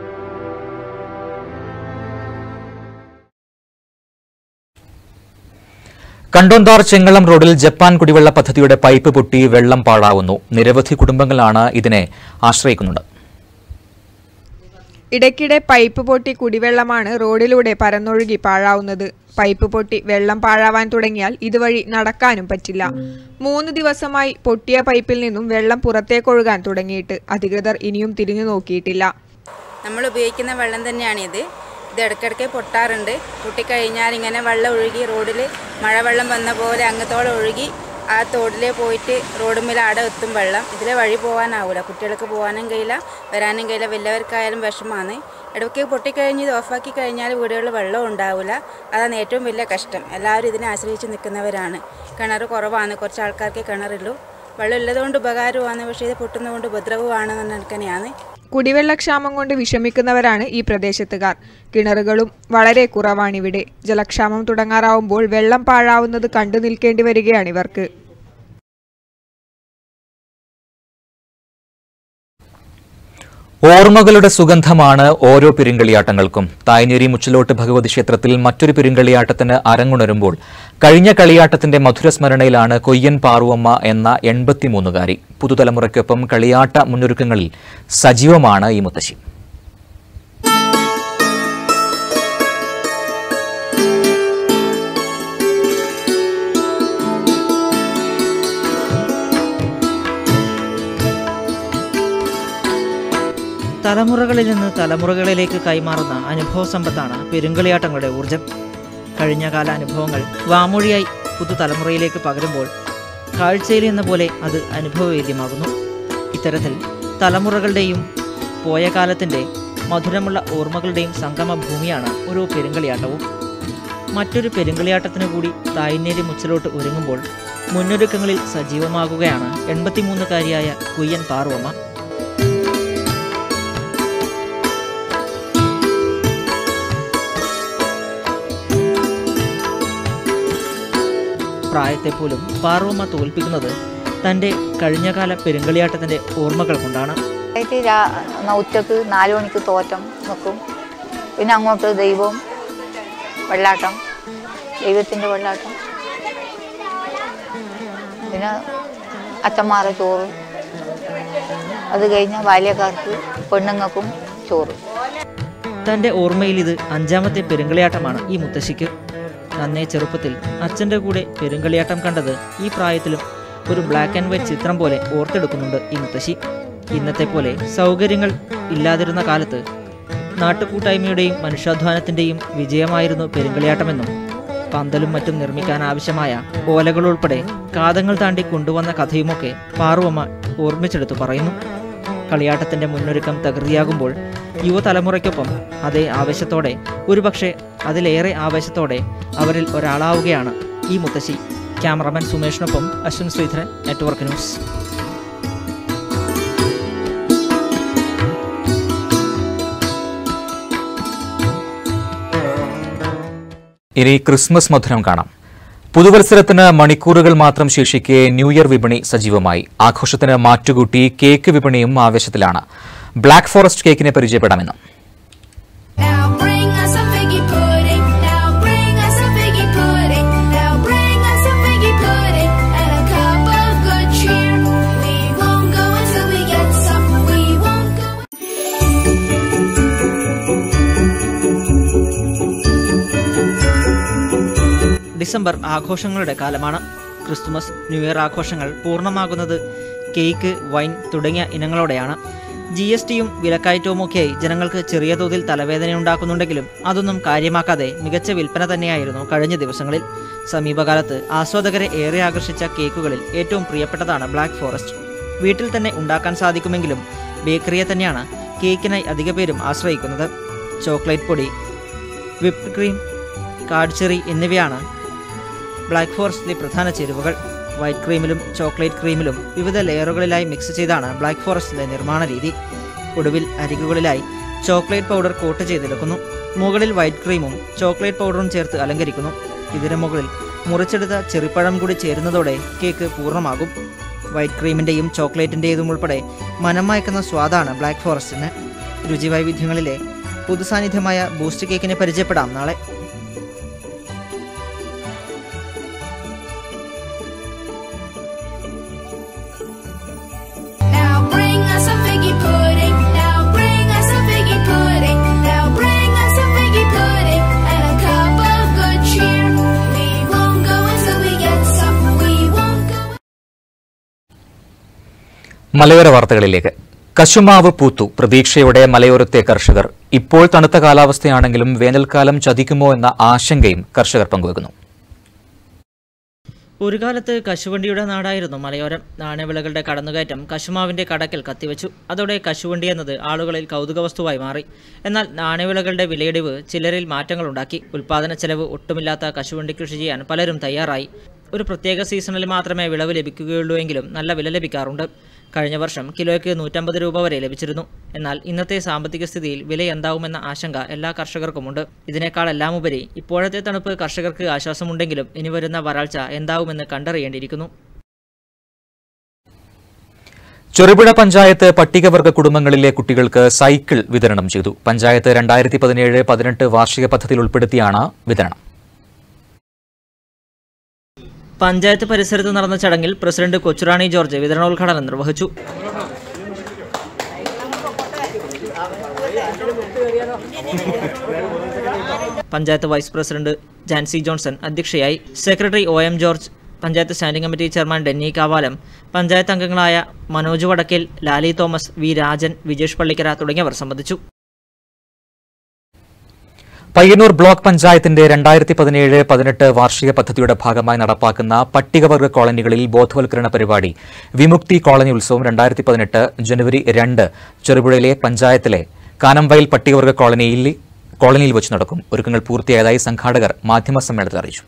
കണ്ടോന്താർ ചെങ്ങളം റോഡിൽ ജപ്പാൻ കുടിവെള്ള പദ്ധതിയുടെ പൈപ്പ് പൊട്ടി വെള്ളം പാഴാവുന്നു നിരവധി കുടുംബങ്ങളാണ് ഇതിനെ ആശ്രയിക്കുന്നുണ്ട് ഇടയ്ക്കിടെ പൈപ്പ് പൊട്ടി കുടിവെള്ളമാണ് റോഡിലൂടെ പരന്നൊഴുകി പാഴാവുന്നത് പൈപ്പ് പൊട്ടി വെള്ളം പാഴാവാൻ തുടങ്ങിയാൽ ഇതുവഴി നടക്കാനും പറ്റില്ല മൂന്ന് ദിവസമായി പൊട്ടിയ പൈപ്പിൽ നിന്നും വെള്ളം പുറത്തേക്കൊഴുകാൻ തുടങ്ങിയിട്ട് അധികൃതർ ഇനിയും തിരിഞ്ഞു നോക്കിയിട്ടില്ല നമ്മൾ ഉപയോഗിക്കുന്ന വെള്ളം തന്നെയാണിത് ഇത് ഇടയ്ക്കിടയ്ക്ക് പൊട്ടാറുണ്ട് പൊട്ടിക്കഴിഞ്ഞാൽ ഇങ്ങനെ വെള്ളം ഒഴുകി റോഡിൽ മഴവെള്ളം വന്ന പോലെ അങ്ങത്തോടെ ഒഴുകി ആ തോടിലെ പോയിട്ട് റോഡുമ്മിൽ ആടെ എത്തും വെള്ളം ഇതിലെ വഴി പോകാനാവില്ല കുട്ടികൾക്ക് പോകാനും കഴിയില്ല വരാനും കഴിയില്ല വലിയവർക്കായാലും വിഷമാണ് ഇടയ്ക്ക് പൊട്ടിക്കഴിഞ്ഞ് ഇത് ഓഫാക്കി കഴിഞ്ഞാൽ വീടുകളിൽ വെള്ളം ഉണ്ടാവില്ല അതാണ് ഏറ്റവും വലിയ കഷ്ടം എല്ലാവരും ഇതിനെ ആശ്രയിച്ച് നിൽക്കുന്നവരാണ് കിണർ കുറവാണ് കുറച്ച് ആൾക്കാർക്ക് കിണറുള്ളൂ വെള്ളം ഉള്ളതുകൊണ്ട് ഉപകാരമാണ് പക്ഷേ ഇത് പൊട്ടുന്നതുകൊണ്ട് ഉപദ്രവമാണെന്ന് എനിക്കനെയാണ് കുടിവെള്ളക്ഷാമം കൊണ്ട് വിഷമിക്കുന്നവരാണ് ഈ പ്രദേശത്തുകാർ കിണറുകളും വളരെ കുറവാണിവിടെ ജലക്ഷാമം തുടങ്ങാറാവുമ്പോൾ വെള്ളം പാഴാവുന്നത് കണ്ടു നിൽക്കേണ്ടി വരികയാണിവർക്ക് ഓർമ്മകളുടെ സുഗന്ധമാണ് ഓരോ പെരുങ്കളിയാട്ടങ്ങൾക്കും തായ്നേരി മുച്ചിലോട്ട് ഭഗവതി ക്ഷേത്രത്തിൽ മറ്റൊരു പെരുങ്കളിയാട്ടത്തിന് അരങ്ങുണരുമ്പോൾ കഴിഞ്ഞ കളിയാട്ടത്തിന്റെ മധുരസ്മരണയിലാണ് കൊയ്യൻ പാറുവമ്മ എന്ന എൺപത്തിമൂന്നുകാരി പുതുതലമുറയ്ക്കൊപ്പം കളിയാട്ട മുന്നൊരുക്കങ്ങളിൽ സജീവമാണ് ഈ മുത്തശ്ശി തലമുറകളിൽ നിന്ന് തലമുറകളിലേക്ക് കൈമാറുന്ന അനുഭവ സമ്പത്താണ് പെരുങ്കളിയാട്ടങ്ങളുടെ ഊർജം കഴിഞ്ഞകാല അനുഭവങ്ങൾ വാമൊഴിയായി പുതുതലമുറയിലേക്ക് പകരുമ്പോൾ കാഴ്ചയിൽ എന്ന പോലെ അത് അനുഭവവേദ്യമാകുന്നു ഇത്തരത്തിൽ തലമുറകളുടെയും പോയ കാലത്തിൻ്റെ മധുരമുള്ള ഓർമ്മകളുടെയും സംഗമ ഭൂമിയാണ് ഓരോ പെരുങ്കളിയാട്ടവും മറ്റൊരു പെരുങ്കളിയാട്ടത്തിനു കൂടി തായ്നേരി മുച്ചിലോട്ട് ഒരുങ്ങുമ്പോൾ മുന്നൊരുക്കങ്ങളിൽ സജീവമാകുകയാണ് എൺപത്തിമൂന്നുകാരിയായ കുയ്യൻ പാർവമ്മ പ്രായത്തെ പോലും പാർവമ്മ തോൽപ്പിക്കുന്നത് തൻ്റെ കഴിഞ്ഞകാല പെരുങ്കളിയാട്ടത്തിൻ്റെ ഓർമ്മകൾ കൊണ്ടാണ് ആയിട്ട് രാ എന്നാ ഉച്ചക്ക് നാല് മണിക്ക് തോറ്റം നിൽക്കും പിന്നെ അങ്ങോട്ട് ദൈവം വെള്ളാട്ടം ദൈവത്തിൻ്റെ വെള്ളാട്ടം പിന്നെ അച്ഛന്മാരെ ചോറ് അത് കഴിഞ്ഞാൽ ബാല്യക്കാർക്ക് പെണ്ണുങ്ങൾക്കും ചോറ് തൻ്റെ ഓർമ്മയിൽ ഇത് അഞ്ചാമത്തെ പെരുങ്കളിയാട്ടമാണ് ഈ മുത്തശ്ശിക്ക് നന്നേ ചെറുപ്പത്തിൽ അച്ഛൻ്റെ കൂടെ പെരുങ്കളിയാട്ടം കണ്ടത് ഈ പ്രായത്തിലും ഒരു ബ്ലാക്ക് ആൻഡ് വൈറ്റ് ചിത്രം പോലെ ഓർത്തെടുക്കുന്നുണ്ട് ഈ മുത്തശ്ശി ഇന്നത്തെ പോലെ സൗകര്യങ്ങൾ ഇല്ലാതിരുന്ന കാലത്ത് നാട്ടുകൂട്ടായ്മയുടെയും മനുഷ്യാധ്വാനത്തിൻ്റെയും വിജയമായിരുന്നു പെരുങ്കളിയാട്ടമെന്നും പന്തലും മറ്റും നിർമ്മിക്കാൻ ആവശ്യമായ ഓലകളുൾപ്പെടെ കാതങ്ങൾ താണ്ടി കൊണ്ടുവന്ന കഥയുമൊക്കെ പാറുവമ്മ ഓർമ്മിച്ചെടുത്തു പറയുന്നു കളിയാട്ടത്തിന്റെ മുന്നൊരുക്കം തകൃതിയാകുമ്പോൾ യുവതലമുറയ്ക്കൊപ്പം അതേ ആവേശത്തോടെ ഒരുപക്ഷെ അതിലേറെ ആവേശത്തോടെ അവരിൽ ഒരാളാവുകയാണ് ഈ മുത്തശ്ശി ക്യാമറമാൻ സുമേഷിനൊപ്പം അശ്വിൻ ശ്രീധരൻ നെറ്റ്വർക്ക് ന്യൂസ് ഇനി ക്രിസ്മസ് മധുരം കാണാം പുതുവത്സരത്തിന് മണിക്കൂറുകൾ മാത്രം ശേഷിക്കെ ന്യൂ ഇയർ വിപണി സജീവമായി ആഘോഷത്തിന് മാറ്റുകൂട്ടി കേക്ക് വിപണിയും ആവേശത്തിലാണ് ബ്ലാക്ക് ഫോറസ്റ്റ് കേക്കിനെ പരിചയപ്പെടാമെന്നും Now bring us a figgy pudding. Now bring us a figgy pudding. Now bring us a figgy pudding and a cup of good cheer. We won't go until we get some. We won't go. December ആഘോഷങ്ങളുടെ കാലമാണ് Christmas new year ആഘോഷങ്ങൾ പൂർണ്ണമാകുന്നത് cake wine തുടങ്ങിയ ഇനങ്ങളോടെയാണ് G S ടിയും വിലക്കയറ്റവുമൊക്കെയായി ജനങ്ങൾക്ക് ചെറിയ തോതിൽ തലവേദനയുണ്ടാക്കുന്നുണ്ടെങ്കിലും അതൊന്നും കാര്യമാക്കാതെ മികച്ച വിൽപ്പന തന്നെയായിരുന്നു കഴിഞ്ഞ ദിവസങ്ങളിൽ സമീപകാലത്ത് ആസ്വാദകരെ ഏറെ ആകർഷിച്ച കേക്കുകളിൽ ഏറ്റവും പ്രിയപ്പെട്ടതാണ് ബ്ലാക്ക് ഫോറസ്റ്റ് വീട്ടിൽ തന്നെ ഉണ്ടാക്കാൻ സാധിക്കുമെങ്കിലും ബേക്കറിയെ തന്നെയാണ് കേക്കിനായി അധിക പേരും ആശ്രയിക്കുന്നത് ചോക്ലേറ്റ് പൊടി വിപ്ഡ് ക്രീം കാഡ്ചെറി എന്നിവയാണ് ബ്ലാക്ക് ഫോറസ്റ്റിലെ പ്രധാന ചേരുവകൾ വൈറ്റ് ക്രീമിലും ചോക്ലേറ്റ് ക്രീമിലും വിവിധ ലെയറുകളിലായി മിക്സ് ചെയ്താണ് ബ്ലാക്ക് ഫോറസ്റ്റിന്റെ നിർമ്മാണ രീതി ഒടുവിൽ അരികുകളിലായി ചോക്ലേറ്റ് പൗഡർ കോട്ട് ചെയ്തെടുക്കുന്നു മുകളിൽ വൈറ്റ് ക്രീമും ചോക്ലേറ്റ് പൗഡറും ചേർത്ത് അലങ്കരിക്കുന്നു ഇതിനു മുകളിൽ മുറിച്ചെടുത്ത ചെറിപ്പഴം കൂടി ചേരുന്നതോടെ കേക്ക് പൂർണ്ണമാകും വൈറ്റ് ക്രീമിന്റെയും ചോക്ലേറ്റിന്റേതും ഉൾപ്പെടെ മനം മയക്കുന്ന സ്വാദാണ് ബ്ലാക്ക് ഫോറസ്റ്റിന് രുചി വൈവിധ്യങ്ങളിലെ പുതുസാന്നിധ്യമായ ബൂസ്റ്റ് കേക്കിനെ പരിചയപ്പെടാം നാളെ Now bring us a figgy pudding. Now bring us a figgy pudding. മലയോര വാർത്തകളിലേക്ക് കശുമാവ് പൂത്തു പ്രതീക്ഷയോടെ മലയോരത്തെ കർഷകർ ഇപ്പോൾ തണുത്ത കാലാവസ്ഥയാണെങ്കിലും വേനൽക്കാലം ചതിക്കുമോ എന്ന ആശങ്കയും കർഷകർ പങ്കുവെക്കുന്നു ഒരു കാലത്ത് കശുവണ്ടിയുടെ നാടായിരുന്നു മലയോരം നാണ്യവിളകളുടെ കടന്നുകയറ്റം കശുമാവിന്റെ കടക്കൽ കത്തിവെച്ചു അതോടെ കശുവണ്ടി എന്നത് ആളുകളിൽ കൗതുക വസ്തുവായി മാറി എന്നാൽ നാണ്യവിളകളുടെ വിലയിടിവ് ചിലരിൽ മാറ്റങ്ങളുണ്ടാക്കി ഉൽപാദന ചെലവ് ഒട്ടുമില്ലാത്ത കശുവണ്ടി കൃഷി ചെയ്യാൻ പലരും തയ്യാറായി ഒരു പ്രത്യേക സീസണിൽ മാത്രമേ വിളവ് ലഭിക്കുകയുള്ളൂ എങ്കിലും നല്ല വില ലഭിക്കാറുണ്ട് കഴിഞ്ഞ വർഷം കിലോയ്ക്ക് നൂറ്റമ്പത് രൂപ വരെ ലഭിച്ചിരുന്നു എന്നാൽ ഇന്നത്തെ സാമ്പത്തിക സ്ഥിതിയിൽ വില എന്താവുമെന്ന ആശങ്ക എല്ലാ കർഷകർക്കുമുണ്ട് ഇതിനേക്കാളെല്ലാം ഉപരി ഇപ്പോഴത്തെ തണുപ്പ് കർഷകർക്ക് ആശ്വാസമുണ്ടെങ്കിലും ഇനി വരുന്ന വരൾച്ച എന്താവുമെന്ന് കണ്ടറിയേണ്ടിയിരിക്കുന്നു ചെറുപുഴ പഞ്ചായത്ത് പട്ടികവർഗ കുടുംബങ്ങളിലെ കുട്ടികൾക്ക് സൈക്കിൾ വിതരണം ചെയ്തു പഞ്ചായത്ത് രണ്ടായിരത്തി പതിനേഴ് പതിനെട്ട് വാർഷിക പദ്ധതിയിൽ ഉൾപ്പെടുത്തിയാണ് വിതരണം പഞ്ചായത്ത് പരിസരത്ത് നടന്ന ചടങ്ങിൽ പ്രസിഡന്റ് കൊച്ചുറാണി ജോർജ് വിതരണോദ്ഘാടനം നിർവഹിച്ചു പഞ്ചായത്ത് വൈസ് പ്രസിഡന്റ് ജാൻസി ജോൺസൺ അധ്യക്ഷയായി secretary O M George panchayat standing committee chairman Denny Kavalam panchayat അംഗങ്ങളായ മനോജ് വടക്കേൽ ലാലി തോമസ് വി രാജൻ വിജേഷ് പള്ളിക്കര തുടങ്ങിയവർ സംബന്ധിച്ചു പയ്യന്നൂർ ബ്ലോക്ക് പഞ്ചായത്തിന്റെ രണ്ടായിരത്തി പതിനേഴ് പതിനെട്ട് വാർഷിക പദ്ധതിയുടെ ഭാഗമായി നടപ്പാക്കുന്ന പട്ടികവർഗ കോളനികളിൽ ബോധവൽക്കരണ പരിപാടി വിമുക്തി കോളനി ഉത്സവം രണ്ടായിരത്തി പതിനെട്ട് ജനുവരി രണ്ട് ചെറുപുഴയിലെ പഞ്ചായത്തിലെ കാനംവയൽ പട്ടികവർഗ കോളനിയിൽ കോളനിയിൽ വെച്ച് നടക്കും ഒരുക്കങ്ങൾ പൂർത്തിയായതായി സംഘാടകർ മാധ്യമസമ്മേളനത്തിൽ അറിയിച്ചു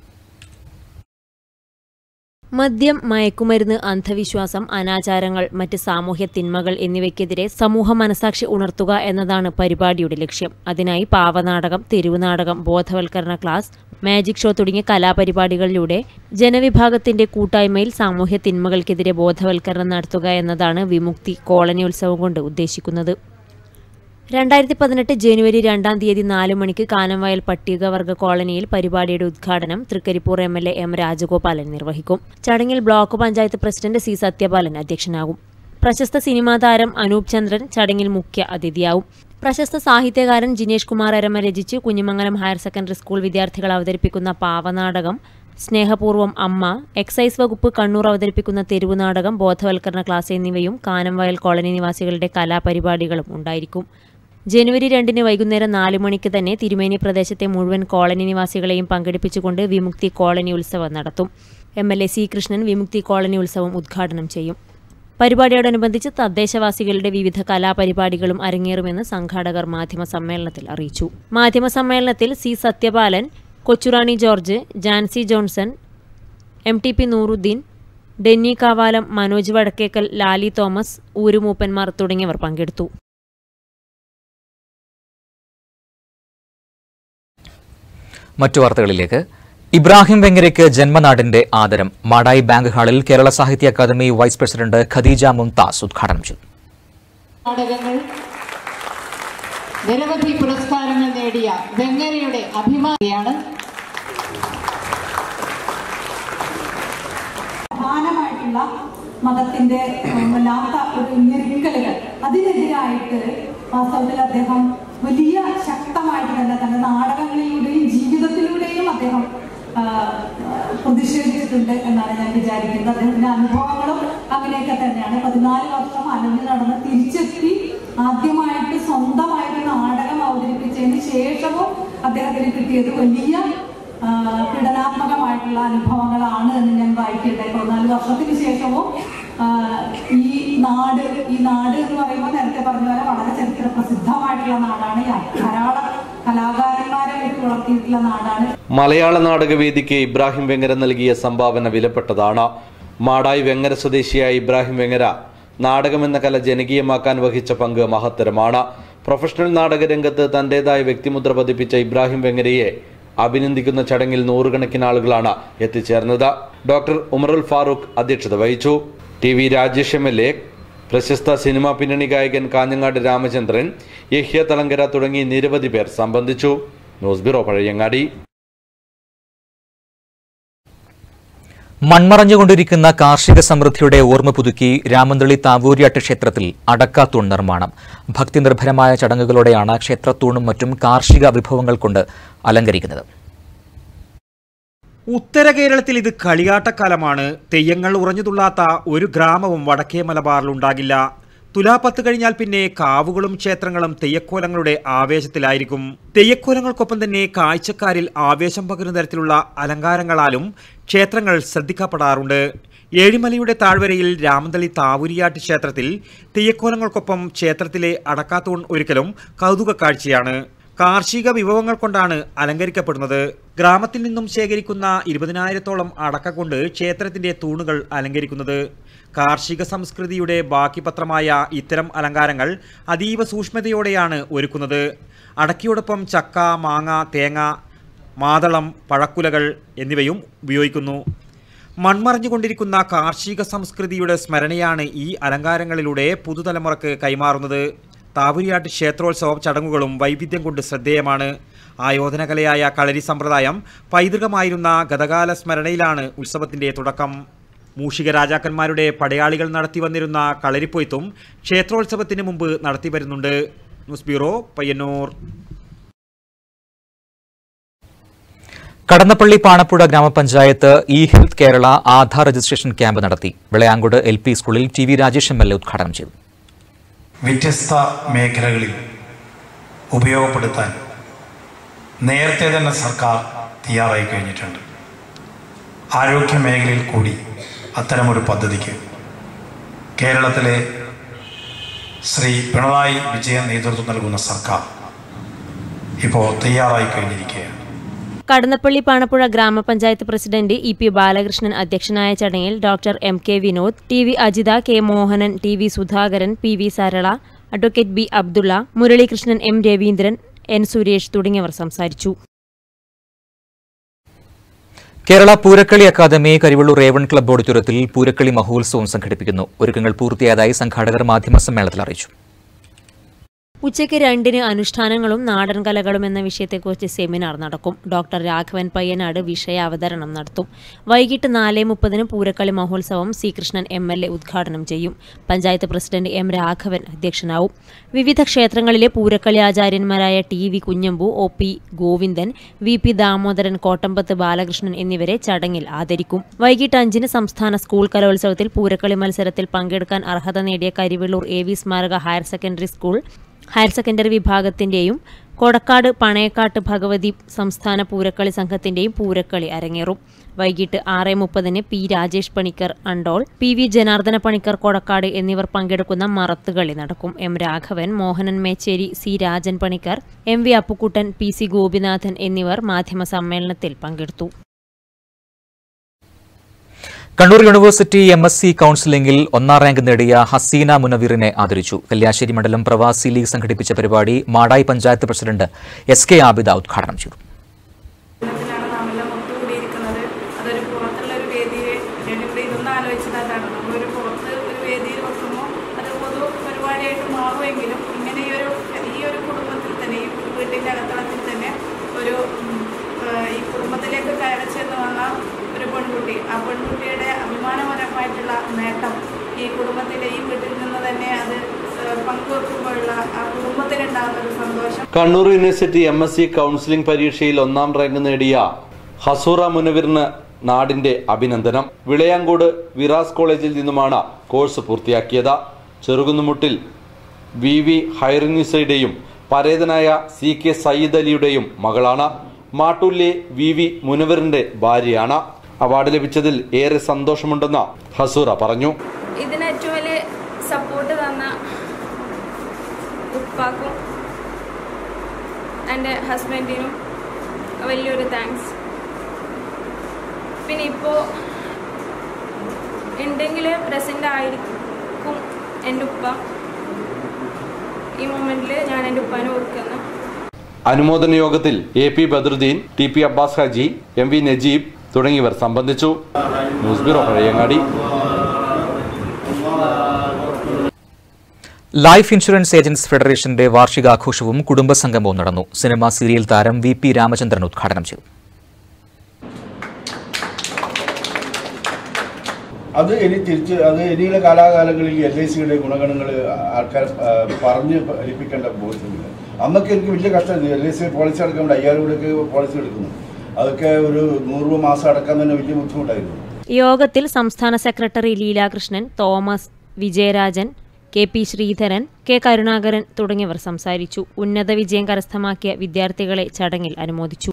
മദ്യം മയക്കുമരുന്ന് അന്ധവിശ്വാസം അനാചാരങ്ങൾ മറ്റ് സാമൂഹ്യ തിന്മകൾ എന്നിവയ്ക്കെതിരെ സമൂഹ മനസാക്ഷി ഉണർത്തുക എന്നതാണ് പരിപാടിയുടെ ലക്ഷ്യം അതിനായി പാവനാടകം തെരുവുനാടകം ബോധവൽക്കരണ ക്ലാസ് മാജിക് ഷോ തുടങ്ങിയ കലാപരിപാടികളിലൂടെ ജനവിഭാഗത്തിന്റെ കൂട്ടായ്മയിൽ സാമൂഹ്യ തിന്മകൾക്കെതിരെ ബോധവൽക്കരണം നടത്തുക എന്നതാണ് വിമുക്തി കോളനി ഉത്സവം കൊണ്ട് ഉദ്ദേശിക്കുന്നത് രണ്ടായിരത്തി പതിനെട്ട് ജനുവരി രണ്ടാം തീയതി നാല് മണിക്ക് കാനംവയൽ പട്ടികവർഗ കോളനിയിൽ പരിപാടിയുടെ ഉദ്ഘാടനം Trikaripur M L A M Rajagopalan നിർവഹിക്കും ചടങ്ങിൽ block panchayat president C Sathyapalan അധ്യക്ഷനാകും പ്രശസ്ത സിനിമാ താരം അനൂപ് ചന്ദ്രൻ ചടങ്ങിൽ മുഖ്യ അതിഥിയാവും പ്രശസ്ത സാഹിത്യകാരൻ ജിനേഷ് കുമാർ അരമ രചിച്ച് കുഞ്ഞിമംഗലം ഹയർ സെക്കൻഡറി സ്കൂൾ വിദ്യാർത്ഥികൾ അവതരിപ്പിക്കുന്ന പാവനാടകം സ്നേഹപൂർവ്വം അമ്മ എക്സൈസ് വകുപ്പ് കണ്ണൂർ അവതരിപ്പിക്കുന്ന തെരുവുനാടകം ബോധവൽക്കരണ ക്ലാസ് എന്നിവയും കാനംവയൽ കോളനി നിവാസികളുടെ കലാപരിപാടികളും ഉണ്ടായിരിക്കും ജനുവരി രണ്ടിന് വൈകുന്നേരം നാല് മണിക്ക് തന്നെ തിരുമേനി പ്രദേശത്തെ മുഴുവൻ കോളനി നിവാസികളെയും പങ്കെടുപ്പിച്ചുകൊണ്ട് വിമുക്തി കോളനി ഉത്സവം നടത്തും M L A C Krishnan Vimukthi colony ഉത്സവം ഉദ്ഘാടനം ചെയ്യും പരിപാടിയോടനുബന്ധിച്ച് തദ്ദേശവാസികളുടെ വിവിധ കലാപരിപാടികളും അരങ്ങേറുമെന്ന് സംഘാടകർ മാധ്യമ സമ്മേളനത്തിൽ അറിയിച്ചു മാധ്യമ സമ്മേളനത്തിൽ C Sathyapalan Kochurani George Jancy Johnson M T P Nooruddeen Denny Kavalam Manoj Vadakkekkal Lali Thomas ഊരുമൂപ്പന്മാർ തുടങ്ങിയവർ പങ്കെടുത്തു മറ്റു വാർത്തകളിലേക്ക് ഇബ്രാഹിം വെങ്ങരയ്ക്ക് ജന്മനാടിന്റെ ആദരം മാടായി ബാങ്ക് ഹാളിൽ Kerala Sahitya academy vice president Khadeeja Mumtaz ഉദ്ഘാടനം ചെയ്തു നാടകങ്ങൾ നിരവധി പുരസ്കാരങ്ങൾ നേടിയ വെങ്ങരയുടെ അഭിമാനിയാണ് പ്രധാനമായിട്ടുള്ള മതത്തിന്റെ വല്ലാത്ത ഒരു ഞെരുക്കലുകൾ അതിനെതിരായിട്ട് വാസ്തവത്തിൽ അദ്ദേഹം വലിയ ശക്തമായിട്ട് തന്നെ തന്റെ നാടകങ്ങളിലൂടെയും ജീവിതത്തിലൂടെയും അദ്ദേഹം ആ, പ്രതിഷേധിച്ചിട്ടുണ്ട് എന്നാണ് ഞാൻ വിചാരിക്കുന്നത് അദ്ദേഹത്തിന്റെ അനുഭവങ്ങളും അങ്ങനെയൊക്കെ തന്നെയാണ് പതിനാല് വർഷം അലഞ്ഞു നടന്ന് തിരിച്ചെത്തി ആദ്യമായിട്ട് സ്വന്തമായിട്ട് നാടകം അവതരിപ്പിച്ചതിന് ശേഷവും അദ്ദേഹത്തിന് കിട്ടിയത് വലിയ ആ, പീഡനാത്മകമായിട്ടുള്ള അനുഭവങ്ങളാണ് എന്ന് ഞാൻ വായിക്കട്ടെ പതിനാല് വർഷത്തിന് ശേഷവും ആ, ഈ നാട് ഈ നാട് എന്ന് പറയുമ്പോൾ നേരത്തെ പറഞ്ഞ പോലെ വളരെ ചരിത്ര പ്രസിദ്ധമായിട്ടുള്ള നാടാണ് ഈ ധാരാളം കലാകാരന്മാരെ വെച്ച് വളർത്തിയിട്ടുള്ള നാടാണ് മലയാള നാടകവേദിക്ക് ഇബ്രാഹിം വെങ്ങര നൽകിയ സംഭാവന വിലപ്പെട്ടതാണ് മാടായി വെങ്ങര സ്വദേശിയായ ഇബ്രാഹിം വെങ്ങര നാടകമെന്ന കല ജനകീയമാക്കാൻ വഹിച്ച പങ്ക് മഹത്തരമാണ് പ്രൊഫഷണൽ നാടകരംഗത്ത് തന്റേതായ വ്യക്തിമുദ്ര പതിപ്പിച്ച ഇബ്രാഹിം വെങ്ങരയെ അഭിനന്ദിക്കുന്ന ചടങ്ങിൽ നൂറുകണക്കിന് ആളുകളാണ് എത്തിച്ചേർന്നത് ഡോക്ടർ ഉമറുൽ ഫാറൂഖ് അധ്യക്ഷത വഹിച്ചു T V Rajesh M L A പ്രശസ്ത സിനിമാ പിന്നണി ഗായകൻ കാഞ്ഞങ്ങാട് രാമചന്ദ്രൻ യഹ്യ തളങ്കര തുടങ്ങി നിരവധി പേർ സംബന്ധിച്ചു ന്യൂസ് ബ്യൂറോ പഴയങ്ങാടി മൺമറഞ്ഞുകൊണ്ടിരിക്കുന്ന കാർഷിക സമൃദ്ധിയുടെ ഓർമ്മ പുതുക്കി രാമന്തളി താവൂര്യാട്ട് ക്ഷേത്രത്തിൽ അടക്കാത്തൂൺ നിർമ്മാണം ഭക്തിനിർഭരമായ ചടങ്ങുകളോടെയാണ് ക്ഷേത്രത്തൂണും മറ്റും കാർഷിക വിഭവങ്ങൾ കൊണ്ട് അലങ്കരിക്കുന്നത് ഉത്തര കേരളത്തിൽ ഇത് കളിയാട്ടക്കാലമാണ് തെയ്യങ്ങൾ ഉറഞ്ഞുതുള്ളാത്ത ഒരു ഗ്രാമവും വടക്കേ മലബാറിലുണ്ടാകില്ല തുലാപ്പത്ത് കഴിഞ്ഞാൽ പിന്നെ കാവുകളും ക്ഷേത്രങ്ങളും തെയ്യക്കോലങ്ങളുടെ ആവേശത്തിലായിരിക്കും തെയ്യക്കോലങ്ങൾക്കൊപ്പം തന്നെ കാഴ്ചക്കാരിൽ ആവേശം പകരുന്ന തരത്തിലുള്ള അലങ്കാരങ്ങളാലും ക്ഷേത്രങ്ങൾ ശ്രദ്ധിക്കപ്പെടാറുണ്ട് ഏഴിമലയുടെ താഴ്വരയിൽ രാമന്തളി താവുരിയാട്ട് ക്ഷേത്രത്തിൽ തെയ്യക്കോലങ്ങൾക്കൊപ്പം ക്ഷേത്രത്തിലെ അടക്കാത്തൂൺ ഒരിക്കലും കൗതുക കാഴ്ചയാണ് കാർഷിക വിഭവങ്ങൾ കൊണ്ടാണ് അലങ്കരിക്കപ്പെടുന്നത് ഗ്രാമത്തിൽ നിന്നും ശേഖരിക്കുന്ന ഇരുപതിനായിരത്തോളം അടക്ക കൊണ്ട് ക്ഷേത്രത്തിന്റെ തൂണുകൾ അലങ്കരിക്കുന്നത് കാർഷിക സംസ്കൃതിയുടെ ബാക്കി പത്രമായ ഇത്തരം അലങ്കാരങ്ങൾ അതീവ സൂക്ഷ്മതയോടെയാണ് ഒരുക്കുന്നത് അടക്കയോടൊപ്പം ചക്ക മാങ്ങ തേങ്ങ മാതളം പഴക്കുലകൾ എന്നിവയും ഉപയോഗിക്കുന്നു മൺമറഞ്ഞുകൊണ്ടിരിക്കുന്ന കാർഷിക സംസ്കൃതിയുടെ സ്മരണയാണ് ഈ അലങ്കാരങ്ങളിലൂടെ പുതുതലമുറക്ക് കൈമാറുന്നത് താവുരിയാട്ട് ക്ഷേത്രോത്സവം ചടങ്ങുകളും വൈവിധ്യം കൊണ്ട് ശ്രദ്ധേയമാണ് ആയോധനകലയായ കളരി സമ്പ്രദായം പൈതൃകമായിരുന്ന ഗതകാല സ്മരണയിലാണ് ഉത്സവത്തിന്റെ തുടക്കം മൂഷിക രാജാക്കന്മാരുടെ പടയാളികൾ നടത്തി വന്നിരുന്ന കളരിപ്പൊയ്ത്തും ക്ഷേത്രോത്സവത്തിന് മുമ്പ് നടത്തി വരുന്നുണ്ട് ന്യൂസ് ബ്യൂറോ പയ്യന്നൂർ കടന്നപ്പള്ളി പാണപ്പുഴ ഗ്രാമപഞ്ചായത്ത് E health Kerala Aadhaar registration camp നടത്തി വിളയാങ്കോട് എൽ പി സ്കൂളിൽ T V Rajesh M L A ഉദ്ഘാടനം ചെയ്തു വ്യത്യസ്ത മേഖലകളിൽ ഉപയോഗപ്പെടുത്താൻ നേരത്തെ തന്നെ സർക്കാർ തയ്യാറായി കഴിഞ്ഞിട്ടുണ്ട് ആരോഗ്യ മേഖലയിൽ കൂടി അത്തരമൊരു പദ്ധതിക്ക് കേരളത്തിലെ ശ്രീ പിണറായി വിജയൻ നേതൃത്വം നൽകുന്ന സർക്കാർ ഇപ്പോൾ തയ്യാറായി കഴിഞ്ഞിരിക്കുകയാണ് കടന്നപ്പള്ളി പാണപ്പുഴ ഗ്രാമപഞ്ചായത്ത് പ്രസിഡന്റ് ഇ പി ബാലകൃഷ്ണൻ അധ്യക്ഷനായ ചടങ്ങിൽ doctor M K Vinod T V Ajitha K Mohanan T V Sudhakaran P V Sarala advocate B Abdulla Muralikrishnan M Raveendran N Suresh തുടങ്ങിയവർ സംസാരിച്ചു Kerala Poorakkali academy Karivellur raven club ഓഡിറ്റോറിയത്തിൽ പൂരക്കളി മഹോത്സവം സംഘടിപ്പിക്കുന്നു ഒരുക്കങ്ങൾ പൂർത്തിയായതായി സംഘാടകർ മാധ്യമ സമ്മേളനത്തിൽ അറിയിച്ചു ഉച്ചയ്ക്ക് രണ്ടിന് അനുഷ്ഠാനങ്ങളും നാടൻ കലകളും എന്ന വിഷയത്തെക്കുറിച്ച് സെമിനാർ നടക്കും ഡോക്ടർ രാഘവൻ പയ്യനാട് വിഷയ അവതരണം നടത്തും വൈകിട്ട് നാല് മുപ്പതിന് പൂരക്കളി മഹോത്സവം C Krishnan M L A ഉദ്ഘാടനം ചെയ്യും പഞ്ചായത്ത് പ്രസിഡന്റ് എം രാഘവൻ അധ്യക്ഷനാവും വിവിധ ക്ഷേത്രങ്ങളിലെ പൂരക്കളി ആചാര്യന്മാരായ T V Kunhambu O P Govindan V P Damodaran Kottambath Balakrishnan എന്നിവരെ ചടങ്ങിൽ ആദരിക്കും വൈകിട്ട് അഞ്ചിന് സംസ്ഥാന സ്കൂൾ കലോത്സവത്തിൽ പൂരക്കളി മത്സരത്തിൽ പങ്കെടുക്കാൻ അർഹത നേടിയ കരിവെള്ളൂർ എ വി സ്മാരക higher secondary school higher secondary വിഭാഗത്തിന്റെയും കൊടക്കാട് പണയക്കാട്ട് ഭഗവതി സംസ്ഥാന പൂരക്കളി സംഘത്തിന്റെയും പൂരക്കളി അരങ്ങേറും വൈകിട്ട് ആറ് മുപ്പതിന് P Rajesh Panicker Andol P V Janardhana Panicker Kodakkad എന്നിവർ പങ്കെടുക്കുന്ന മറത്തുകളി നടക്കും M Raghavan Mohanan Mecheri C Rajan Panicker M V Appukuttan P C Gopinathan എന്നിവർ മാധ്യമ സമ്മേളനത്തിൽ പങ്കെടുത്തു Kannur university M S C കൌൺസിലിംഗിൽ ഒന്നാം റാങ്ക് നേടിയ ഹസീന മുനവീറിനെ ആദരിച്ചു കല്യാശ്ശേരി മണ്ഡലം പ്രവാസി ലീഗ് സംഘടിപ്പിച്ച പരിപാടി Madayi panchayat president S K Abida ഉദ്ഘാടനം ചെയ്തു കൂടിയിരിക്കുന്നത് അതൊരു പുറത്തുള്ള ഒരു വേദിയിൽ ഞാനിവിടെ ഇതൊന്നും ആലോചിച്ചതാണ് നമ്മളൊരു പുറത്ത് ഒരു വേദിയിൽ വെക്കുമ്പോൾ അത് പൊതു പരിപാടിയായിട്ട് മാറുമെങ്കിലും ഇങ്ങനെ ഈ ഒരു ഈ ഒരു കുടുംബത്തിൽ തന്നെ ഈ വീട്ടിൻ്റെ അകത്തളത്തിൽ തന്നെ ഒരു ഉം, ഏഹ്, ഈ കുടുംബത്തിലേക്ക് കയറി ചെന്ന് വന്ന ഒരു പെൺകുട്ടി ആ പെൺകുട്ടിയുടെ അഭിമാനപരമായിട്ടുള്ള നേട്ടം ഈ കുടുംബത്തിലെ ഈ വീട്ടിൽ നിന്ന് തന്നെ അത് ഏഹ്, പങ്കുവെക്കുമ്പോഴുള്ള ആ കുടുംബത്തിനുണ്ടാകുന്ന ഒരു സന്തോഷം Kannur university M S C counselling പരീക്ഷയിൽ ഒന്നാം റാങ്ക് നേടിയ ഹസൂറ മുനവിറിന് നാടിന്റെ അഭിനന്ദനം വിളയാങ്കോട് വിറാസ് കോളേജിൽ നിന്നുമാണ് കോഴ്സ് പൂർത്തിയാക്കിയത് ചെറുകുന്നുമുട്ടിൽ വി വി ഹൈറനിസയുടെയും പരേതനായ സി കെ സയ്യിദ് അലിയുടെയും മകളാണ് മാട്ടൂലിലെ വി വി മുനവറിന്റെ ഭാര്യയാണ് അവാർഡ് ലഭിച്ചതിൽ ഏറെ സന്തോഷമുണ്ടെന്ന് ഹസൂറ പറഞ്ഞു ഇതിന് ഏറ്റവും വലിയ സപ്പോർട്ട് തന്ന ഉപ്പാക്കും എൻ്റെ ഹസ്ബൻഡിനും വലിയൊരു താങ്ക്സ് പിന്നെ ഇപ്പോൾ ഉണ്ടെങ്കിൽ പ്രസൻ്റ് ആയിരിക്കും എൻ്റെ ഉപ്പ ഈ മൊമെൻറ്റിൽ ഞാൻ എൻ്റെ ഉപ്പാനെ ഓർക്കുന്നു അനുമോദന യോഗത്തിൽ A P Badaruddeen T P Abbas Haji M V Najeeb തുടങ്ങിയവർ സംബന്ധിച്ചു news bureau Pazhayangadi life insurance agents ഫെഡറേഷന്റെ വാർഷികാഘോഷവും കുടുംബസംഗമവും നടന്നു സിനിമാ സീരിയൽ താരം വി പി രാമചന്ദ്രൻ ഉദ്ഘാടനം ചെയ്തു അത് ഇനി തിരിച്ച് അത് ഇനിയുള്ള കാലാകാലങ്ങളിൽ എൽ ഐ സിയുടെ ഗുണഗണങ്ങൾ ആൾക്കാർ ആ, പറഞ്ഞ് ഫലിപ്പിക്കേണ്ട ബോധ്യമില്ല അന്നൊക്കെ എനിക്ക് വലിയ കഷ്ടമായിരുന്നു എൽ ഐ സി പോളിസി അടക്കം അയ്യായിരം രൂപയ്ക്ക് പോളിസി എടുക്കുന്നു അതൊക്കെ ഒരു നൂറ് മാസം അടക്കാൻ തന്നെ വലിയ ബുദ്ധിമുട്ടായിരുന്നു യോഗത്തിൽ സംസ്ഥാന secretary Leelakrishnan Thomas Vijayarajan K P Sreedharan K Karunakaran തുടങ്ങിയവർ സംസാരിച്ചു ഉന്നത വിജയം കരസ്ഥമാക്കിയ വിദ്യാർത്ഥികളെ ചടങ്ങിൽ അനുമോദിച്ചു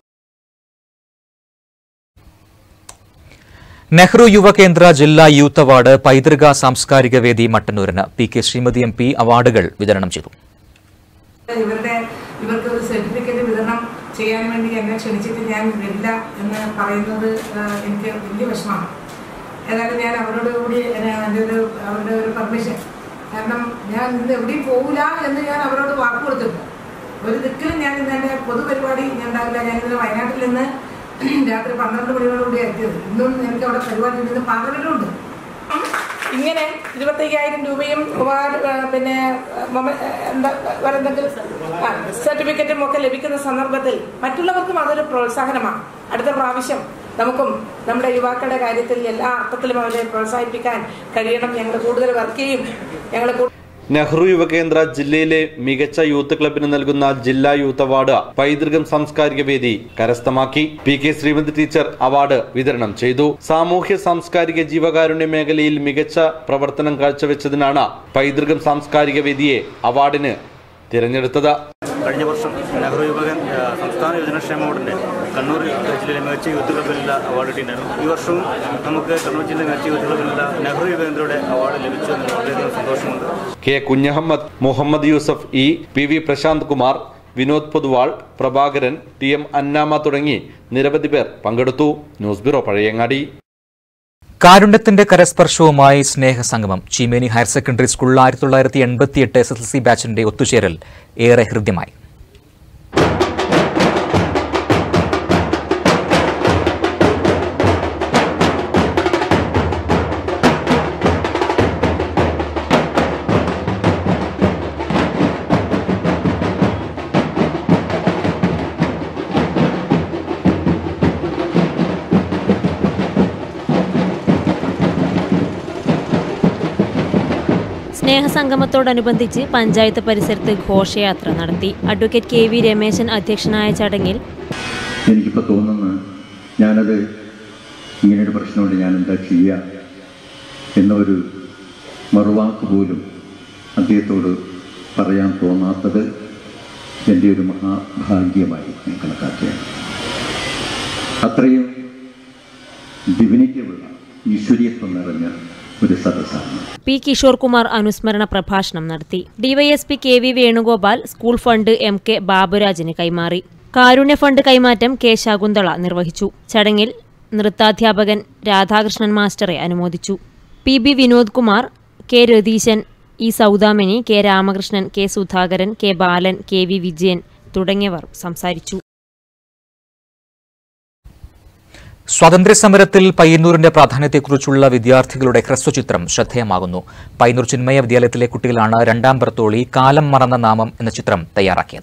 നെഹ്റു യുവകേന്ദ്ര ജില്ലാ യൂത്ത് അവാർഡ് പൈതൃക സാംസ്കാരിക വേദി മട്ടന്നൂരിന് P K Sreemathi M P അവാർഡുകൾ വിതരണം ചെയ്തു ഇവരുടെ ഇവർക്ക് ഒരു സർട്ടിഫിക്കറ്റ് വിതരണം ചെയ്യാൻ വേണ്ടി എന്നെ ക്ഷണിച്ചിട്ട് ഞാൻ വരില്ല എന്ന് പറയുന്നത് ആ, എനിക്ക് വലിയ വിഷമമാണ് ഏതായാലും ഞാൻ അവരോട് കൂടി എന്നെ എൻ്റെ ഒരു അവരുടെ ഒരു പെർമിഷൻ കാരണം ഞാൻ ഇന്ന് എവിടെയും പോകില്ല എന്ന് ഞാൻ അവരോട് വാക്ക് കൊടുത്തിട്ടുണ്ട് ഒരു ദിക്കിലും ഞാൻ ഇന്ന് എൻ്റെ പൊതുപരിപാടി ഞാൻ ഉണ്ടാവില്ല ഞാൻ ഇന്നലെ വയനാട്ടിൽ നിന്ന് രാത്രി പന്ത്രണ്ട് മണിയോടുകൂടി എത്തിയത് ഇന്നും എനിക്ക് അവിടെ പരിപാടി ഉണ്ടെന്ന് പാർലമെൻറ്റുണ്ട് ഇങ്ങനെ ഇരുപത്തയ്യായിരം രൂപയും ഉപഹാര- ആ, പിന്നെ ആ, മൊബ- ആ, എന്താ വേറെ എന്തെങ്കിലും ആ, സർട്ടിഫിക്കറ്റും ഒക്കെ ലഭിക്കുന്ന സന്ദർഭത്തിൽ മറ്റുള്ളവർക്കും അതൊരു പ്രോത്സാഹനമാണ് അടുത്ത പ്രാവശ്യം നമുക്കും നമ്മുടെ യുവാക്കളുടെ കാര്യത്തിൽ എല്ലാ അർത്ഥത്തിലും അവരെ പ്രോത്സാഹിപ്പിക്കാൻ കഴിയണം ഞങ്ങൾ കൂടുതൽ വർക്ക് ചെയ്യും ഞങ്ങൾ നെഹ്റു യുവകേന്ദ്ര ജില്ലയിലെ മികച്ച യൂത്ത് ക്ലബിന് നൽകുന്ന ജില്ലാ യൂത്ത് അവാർഡ് പൈതൃകം സാംസ്കാരിക വേദി കരസ്ഥമാക്കി P K Sreemathi teacher award വിതരണം ചെയ്തു സാമൂഹ്യ സാംസ്കാരിക ജീവകാരുണ്യ മേഖലയിൽ മികച്ച പ്രവർത്തനം കാഴ്ചവെച്ചതിനാണ് പൈതൃകം സാംസ്കാരിക വേദിയെ അവാർഡിന് തിരഞ്ഞെടുത്തത് കഴിഞ്ഞ വർഷം നെഹ്റു യുവകൻ ആ, സംസ്ഥാന യുവജനക്ഷേമ ബോർഡിൻ്റെ കണ്ണൂർ ജില്ലയിലെ മികച്ച യൂത്ത് ക്ലബിലുള്ള അവാർഡ് കിട്ടിയിട്ടുണ്ടായിരുന്നു ഈ വർഷവും നമുക്ക് കണ്ണൂർ ജില്ലയിലെ മികച്ച യൂത്ത് ക്ലബിലുള്ള നെഹ്റു യുവകേന്ദ്രയുടെ അവാർഡ് ലഭിച്ചതിൽ വളരെയധികം സന്തോഷമുണ്ട് K Kunhahammed Muhammed Yusuf E P V Prashanth Kumar Vinod Poduval Prabhakaran T M Annama തുടങ്ങി നിരവധി പേർ പങ്കെടുത്തു ന്യൂസ് ബ്യൂറോ പഴയങ്ങാടി കാരുണ്യത്തിന്റെ കരസ്പർശവുമായി സ്നേഹസംഗമം ചീമേനി ഹയർ സെക്കൻഡറി സ്കൂളിൽ ആയിരത്തി തൊള്ളായിരത്തി എൺപത്തിയെട്ട് എസ് എസ് എൽ സി ബാച്ചിന്റെ ഒത്തുചേരൽ ഏറെ ഹൃദ്യമായി സ്നേഹസംഗമത്തോടനുബന്ധിച്ച് പഞ്ചായത്ത് പരിസരത്ത് ഘോഷയാത്ര നടത്തി അഡ്വക്കേറ്റ് കെ വി രമേശൻ അധ്യക്ഷനായ ചടങ്ങിൽ എനിക്കിപ്പോൾ തോന്നുന്നു ഞാനത് ഇങ്ങനൊരു പ്രശ്നമുണ്ട് ഞാൻ എന്താ ചെയ്യുക എന്നൊരു മറുവാക്ക് പോലും അദ്ദേഹത്തോട് പറയാൻ തോന്നാത്തത് എൻ്റെ ഒരു മഹാഭാഗ്യമായി ഞാൻ കണക്കാക്കുകയാണ് അത്രയും ഡിവിനിറ്റിയുള്ള ഈശ്വരീയത്വം നിറഞ്ഞ ഒരു സദസ്സാണ് പി കിഷോർ കുമാർ അനുസ്മരണ പ്രഭാഷണം നടത്തി DYSP K V Venugopal school fund M K ബാബുരാജിന് കൈമാറി കാരുണ്യ ഫണ്ട് കൈമാറ്റം കെ ശകുന്തള നിർവഹിച്ചു ചടങ്ങിൽ നൃത്താധ്യാപകൻ രാധാകൃഷ്ണൻ മാസ്റ്ററെ അനുമോദിച്ചു P B Vinod Kumar K Ratheeshan E Saudamini K Ramakrishnan K Sudhakaran K Balan K V Vijayan തുടങ്ങിയവർ സംസാരിച്ചു സ്വാതന്ത്ര്യസമരത്തിൽ പയ്യന്നൂരിന്റെ പ്രാധാന്യത്തെക്കുറിച്ചുള്ള വിദ്യാർത്ഥികളുടെ ഹ്രസ്വചിത്രം ശ്രദ്ധേയമാകുന്നു പയ്യന്നൂർ ചിന്മയ വിദ്യാലയത്തിലെ കുട്ടികളാണ് രണ്ടാം ബർത്തോളി കാലം മറന്ന നാമം എന്ന ചിത്രം തയ്യാറാക്കിയത്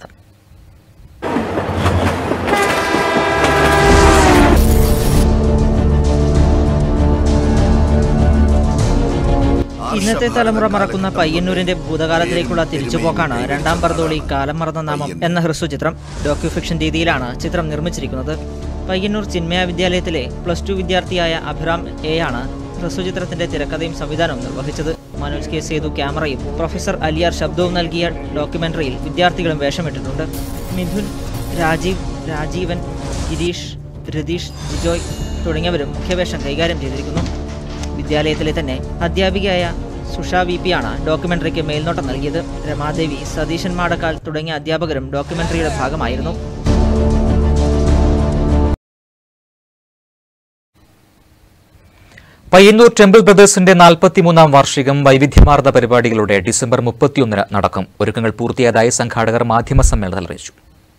ഇന്നത്തെ തലമുറ മറക്കുന്ന പയ്യന്നൂരിന്റെ ഭൂതകാലത്തിലേക്കുള്ള തിരിച്ചുപോക്കാണ് രണ്ടാം ബർദോളി കാലം മറന്ന നാമം എന്ന ഹ്രസ്വചിത്രം ഡോക്യുഫിക്ഷൻ രീതിയിലാണ് ചിത്രം നിർമ്മിച്ചിരിക്കുന്നത് പയ്യന്നൂർ ചിന്മയ വിദ്യാലയത്തിലെ പ്ലസ് ടു വിദ്യാർത്ഥിയായ അഭിറാം എ ആണ് ഹ്രസ്വചിത്രത്തിന്റെ തിരക്കഥയും സംവിധാനവും നിർവഹിച്ചത് മനോജ് കെ സേതു ക്യാമറയും പ്രൊഫസർ അലിയാർ ശബ്ദവും നൽകിയ ഡോക്യുമെന്ററിയിൽ വിദ്യാർത്ഥികളും വേഷമിട്ടിട്ടുണ്ട് മിഥുൻ രാജീവ് രാജീവൻ ഗിരീഷ് രതീഷ് ജിജോയ് തുടങ്ങിയവരും മുഖ്യവേഷം കൈകാര്യം ചെയ്തിരിക്കുന്നു വിദ്യാലയത്തിലെ തന്നെ അധ്യാപികയായ സുഷ വി പി ആണ് ഡോക്യുമെന്ററിക്ക് മേൽനോട്ടം നൽകിയത് രമാദേവി സതീശൻ മാടക്കാൽ തുടങ്ങിയ അധ്യാപകരും ഡോക്യുമെന്ററിയുടെ ഭാഗമായിരുന്നു പയ്യന്നൂർ ടെമ്പിൾ ബ്രദേഴ്സിന്റെ നാൽപ്പത്തിമൂന്നാം വാർഷികം വൈവിധ്യമാർന്ന പരിപാടികളുടെ ഡിസംബർ മുപ്പത്തിയൊന്നിന് നടക്കും ഒരുക്കങ്ങൾ പൂർത്തിയായതായി സംഘാടകർ മാധ്യമ സമ്മേളനത്തിൽ അറിയിച്ചു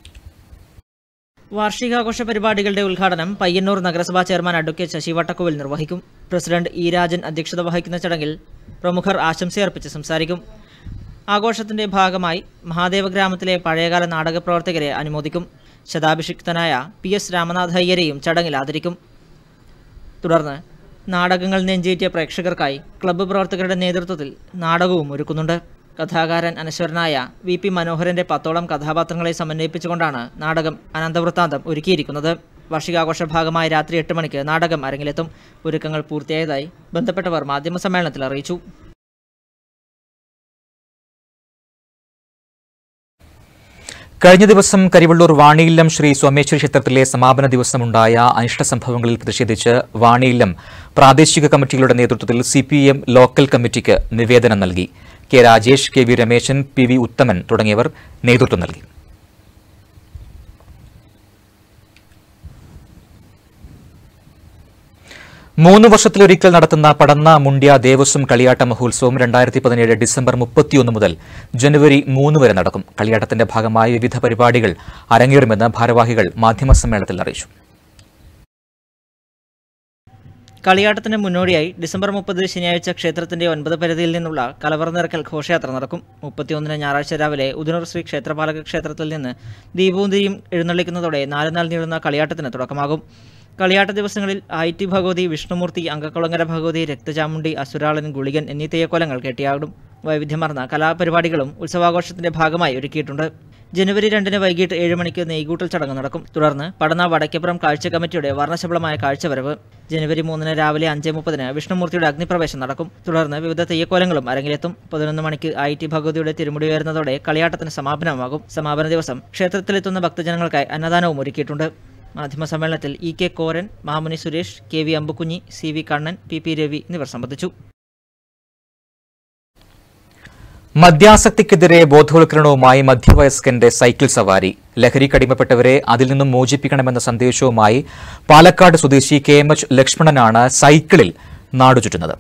വാർഷികാഘോഷ പരിപാടികളുടെ ഉദ്ഘാടനം പയ്യന്നൂർ നഗരസഭാ ചെയർമാൻ അഡ്വക്കേറ്റ് ശശി വട്ടക്കോവിൽ നിർവഹിക്കും പ്രസിഡന്റ് ഇ രാജൻ അധ്യക്ഷത വഹിക്കുന്ന ചടങ്ങിൽ പ്രമുഖർ ആശംസയർപ്പിച്ച് സംസാരിക്കും ആഘോഷത്തിന്റെ ഭാഗമായി മഹാദേവ ഗ്രാമത്തിലെ പഴയകാല നാടക പ്രവർത്തകരെ അനുമോദിക്കും ശതാഭിഷിക്തനായ പി എസ് രാമനാഥ് അയ്യരെയും ചടങ്ങിൽ ആദരിക്കും തുടർന്ന് നാടകങ്ങൾ നെഞ്ചേറ്റിയ പ്രേക്ഷകർക്കായി ക്ലബ്ബ് പ്രവർത്തകരുടെ നേതൃത്വത്തിൽ നാടകവും ഒരുക്കുന്നുണ്ട് കഥാകാരൻ അനശ്വരനായ വി പി മനോഹരന്റെ പത്തോളം കഥാപാത്രങ്ങളെ സമന്വയിപ്പിച്ചുകൊണ്ടാണ് നാടകം അനന്തവൃത്താന്തം ഒരുക്കിയിരിക്കുന്നത് വാർഷികാഘോഷ ഭാഗമായ രാത്രി എട്ട് മണിക്ക് നാടകം അരങ്ങിലെത്തും ഒരുക്കങ്ങൾ പൂർത്തിയായതായി ബന്ധപ്പെട്ടവർ മാധ്യമസമ്മേളനത്തിൽ അറിയിച്ചു കഴിഞ്ഞ ദിവസം കരിവള്ളൂർ വാണിയില്ലം ശ്രീ സോമേശ്വരി ക്ഷേത്രത്തിലെ സമാപന ദിവസമുണ്ടായ അനിഷ്ട സംഭവങ്ങളിൽ പ്രതിഷേധിച്ച് വാണിയില്ലം പ്രാദേശിക കമ്മിറ്റികളുടെ നേതൃത്വത്തിൽ സിപിഎം ലോക്കൽ കമ്മിറ്റിക്ക് നിവേദനം നൽകി K Rajesh K V Rameshan P V Uthaman തുടങ്ങിയവർ നേതൃത്വം നൽകി മൂന്ന് വർഷത്തിലൊരിക്കൽ നടത്തുന്ന പടന്ന മുണ്ട്യ ദേവസ്വം കളിയാട്ട മഹോത്സവം രണ്ടായിരത്തി പതിനേഴ് ഡിസംബർ മുപ്പത്തിയൊന്ന് മുതൽ ജനുവരി മൂന്ന് വരെ നടക്കും കളിയാട്ടത്തിന്റെ ഭാഗമായി വിവിധ പരിപാടികൾ അരങ്ങേറുമെന്ന് ഭാരവാഹികൾ മാധ്യമസമ്മേളനത്തിൽ അറിയിച്ചു കളിയാട്ടത്തിന് മുന്നോടിയായി ഡിസംബർ മുപ്പത് ശനിയാഴ്ച ക്ഷേത്രത്തിന്റെ ഒൻപത് പരിധിയിൽ നിന്നുള്ള കലവറ നിറക്കൽ ഘോഷയാത്ര നടക്കും മുപ്പത്തിയൊന്നിന് ഞായറാഴ്ച രാവിലെ ഉദിനൂർ ശ്രീ ക്ഷേത്രപാലക ക്ഷേത്രത്തിൽ നിന്ന് ദീപവും തിരിയും എഴുന്നള്ളിക്കുന്നതോടെ നാല് നാൾ നീളുന്ന കളിയാട്ടത്തിന് തുടക്കമാകും കളിയാട്ട ദിവസങ്ങളിൽ ആയിറ്റി ഭഗവതി വിഷ്ണുമൂർത്തി അങ്കക്കുളങ്ങര ഭഗവതി രക്തചാമുണ്ടി അസുരാളൻ ഗുളികൻ എന്നീ തെയ്യക്കോലങ്ങൾ കെട്ടിയാടും വൈവിധ്യമാർന്ന കലാപരിപാടികളും ഉത്സവാഘോഷത്തിന്റെ ഭാഗമായി ഒരുക്കിയിട്ടുണ്ട് ജനുവരി രണ്ടിന് വൈകിട്ട് ഏഴ് മണിക്ക് നെയ്കൂട്ടൽ ചടങ്ങ് നടക്കും തുടർന്ന് പടന്ന വടക്കേപ്പുറം കാഴ്ച കമ്മിറ്റിയുടെ വർണ്ണശബളമായ കാഴ്ചവരവ് ജനുവരി മൂന്നിന് രാവിലെ അഞ്ച് മുപ്പതിന് വിഷ്ണുമൂർത്തിയുടെ അഗ്നിപ്രവേശം നടക്കും തുടർന്ന് വിവിധ തെയ്യക്കോലങ്ങളും അരങ്ങിലെത്തും പതിനൊന്ന് മണിക്ക് ഐ ടി ഭഗവതിയുടെ തിരുമുടി ഉയർന്നതോടെ കളിയാട്ടത്തിന് സമാപനമാകും സമാപന ദിവസം ക്ഷേത്രത്തിലെത്തുന്ന ഭക്തജനങ്ങൾക്കായി അന്നദാനവും ഒരുക്കിയിട്ടുണ്ട് മാധ്യമസമ്മേളനത്തിൽ E K Koran Mamuni Suresh K V Ambukunhi C V Kannan P P Ravi എന്നിവർ സംബന്ധിച്ചു മദ്യാസക്തിക്കെതിരെ ബോധവൽക്കരണവുമായി മധ്യവയസ്കന്റെ സൈക്കിൾ സവാരി ലഹരിക്കടിമപ്പെട്ടവരെ അതിൽ നിന്നും മോചിപ്പിക്കണമെന്ന സന്ദേശവുമായി പാലക്കാട് സ്വദേശി കെ എം എച്ച് ലക്ഷ്മണനാണ് സൈക്കിളിൽ നാടുചുറ്റുന്നത്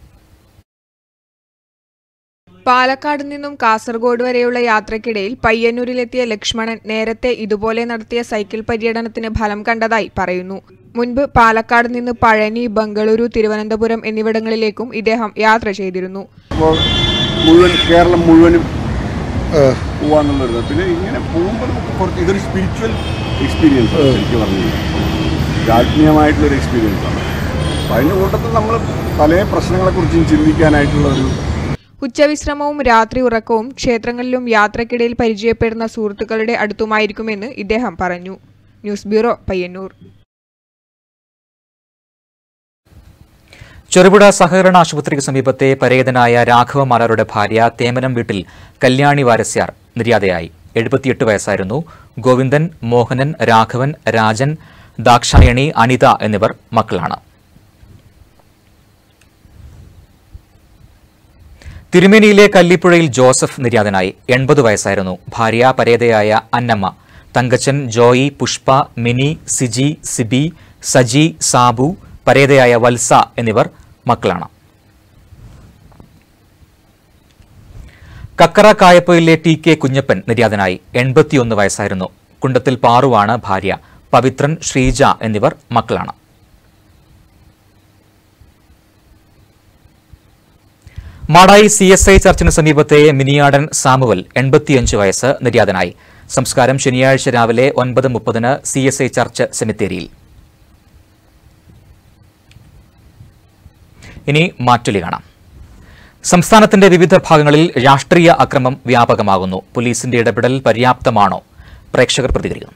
പാലക്കാട് നിന്നും കാസർഗോഡ് വരെയുള്ള യാത്രക്കിടയിൽ പയ്യന്നൂരിലെത്തിയ ലക്ഷ്മണൻ നേരത്തെ ഇതുപോലെ നടത്തിയ സൈക്കിൾ പര്യടനത്തിന് ഫലം കണ്ടതായി പറയുന്നു മുൻപ് പാലക്കാട് നിന്ന് പഴനി ബംഗളൂരു തിരുവനന്തപുരം എന്നിവിടങ്ങളിലേക്കും ഇദ്ദേഹം യാത്ര ചെയ്തിരുന്നു അപ്പോൾ മുഴുവൻ കേരളം മുഴുവനും പോവാന്നുള്ളത് പിന്നെ ഇങ്ങനെ പോകുമ്പോൾ നമുക്ക് കുറച്ച് ഇതൊരു സ്പിരിച്വൽ എക്സ്പീരിയൻസ് ആണ് ശരിക്കും പറഞ്ഞു കഴിഞ്ഞാൽ ആത്മീയമായിട്ടുള്ളൊരു എക്സ്പീരിയൻസ് ആണ് അപ്പം അതിൻ്റെ കൂട്ടത്തിൽ നമ്മൾ പല പ്രശ്നങ്ങളെക്കുറിച്ചും ചിന്തിക്കാനായിട്ടുള്ള ഒരു ഉച്ചവിശ്രമവും രാത്രി ഉറക്കവും ക്ഷേത്രങ്ങളിലും യാത്രക്കിടയിൽ പരിചയപ്പെടുന്ന സുഹൃത്തുക്കളുടെ അടുത്തുമായിരിക്കുമെന്ന് ഇദ്ദേഹം പറഞ്ഞു ന്യൂസ് ബ്യൂറോ പയ്യന്നൂർ ചെറുപുഴ സഹകരണ ആശുപത്രിക്ക് സമീപത്തെ പരേതനായ രാഘവ മാലാരുടെ ഭാര്യ തേമനം വീട്ടിൽ കല്യാണി വാരസ്യാർ നിര്യാതയായി എഴുപത്തിയെട്ട് വയസ്സായിരുന്നു ഗോവിന്ദൻ മോഹനൻ രാഘവൻ രാജൻ ദാക്ഷായണി അനിത എന്നിവർ മക്കളാണ് തിരുമേനിയിലെ കല്ലിപ്പുഴയിൽ ജോസഫ് നിര്യാതനായി എൺപത് വയസ്സായിരുന്നു ഭാര്യ പരേതയായ അന്നമ്മ തങ്കച്ചൻ ജോയി പുഷ്പ മിനി സിജി സിബി സജി സാബു പരേതയായ വത്സ എന്നിവർ മക്കളാണ് കക്കറ കായപ്പൊയിലെ ടി കെ കുഞ്ഞപ്പൻ നിര്യാതനായി എൺപത്തിയൊന്ന് വയസ്സായിരുന്നു കുണ്ടത്തിൽ പാറുവാണ് ഭാര്യ പവിത്രൻ ശ്രീജ എന്നിവർ മക്കളാണ് മാടായി സി എസ് ഐ ചർച്ചിന് സമീപത്തെ മിനിയാടൻ സാമുവൽ എൺപത്തിയഞ്ച് വയസ്സ് നിര്യാതനായി സംസ്കാരം ശനിയാഴ്ച രാവിലെ ഒൻപത് മുപ്പതിന് സി എസ് ഐ ചർച്ച് സെമിത്തേരിയിൽ ഇനി മാറ്റൊലി കാണാം സംസ്ഥാനത്തിന്റെ വിവിധ ഭാഗങ്ങളിൽ രാഷ്ട്രീയ അക്രമം വ്യാപകമാകുന്നു പോലീസിന്റെ ഇടപെടൽ പര്യാപ്തമാണോ പ്രേക്ഷകർ പ്രതികരിക്കുന്നു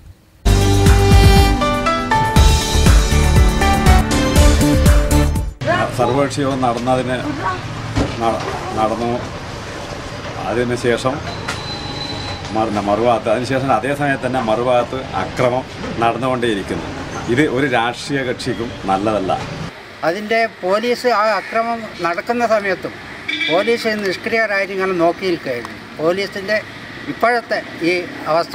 സർവകക്ഷി യോഗം നടന്നതിന് നട- നടന്നു അതിന് ശേഷം മറു മറുഭാഗത്ത് അതിനുശേഷം അതേ സമയത്ത് തന്നെ മറുഭാഗത്ത് അക്രമം നടന്നുകൊണ്ടേയിരിക്കുന്നു ഇത് ഒരു രാഷ്ട്രീയ കക്ഷിക്കും നല്ലതല്ല അതിൻ്റെ പോലീസ് ആ അക്രമം നടക്കുന്ന സമയത്തും പോലീസ് നിഷ്ക്രിയരായിട്ട് ഇങ്ങനെ നോക്കി നിൽക്കുകയായിരുന്നു പോലീസിൻ്റെ ഇപ്പോഴത്തെ ഈ അവസ്ഥ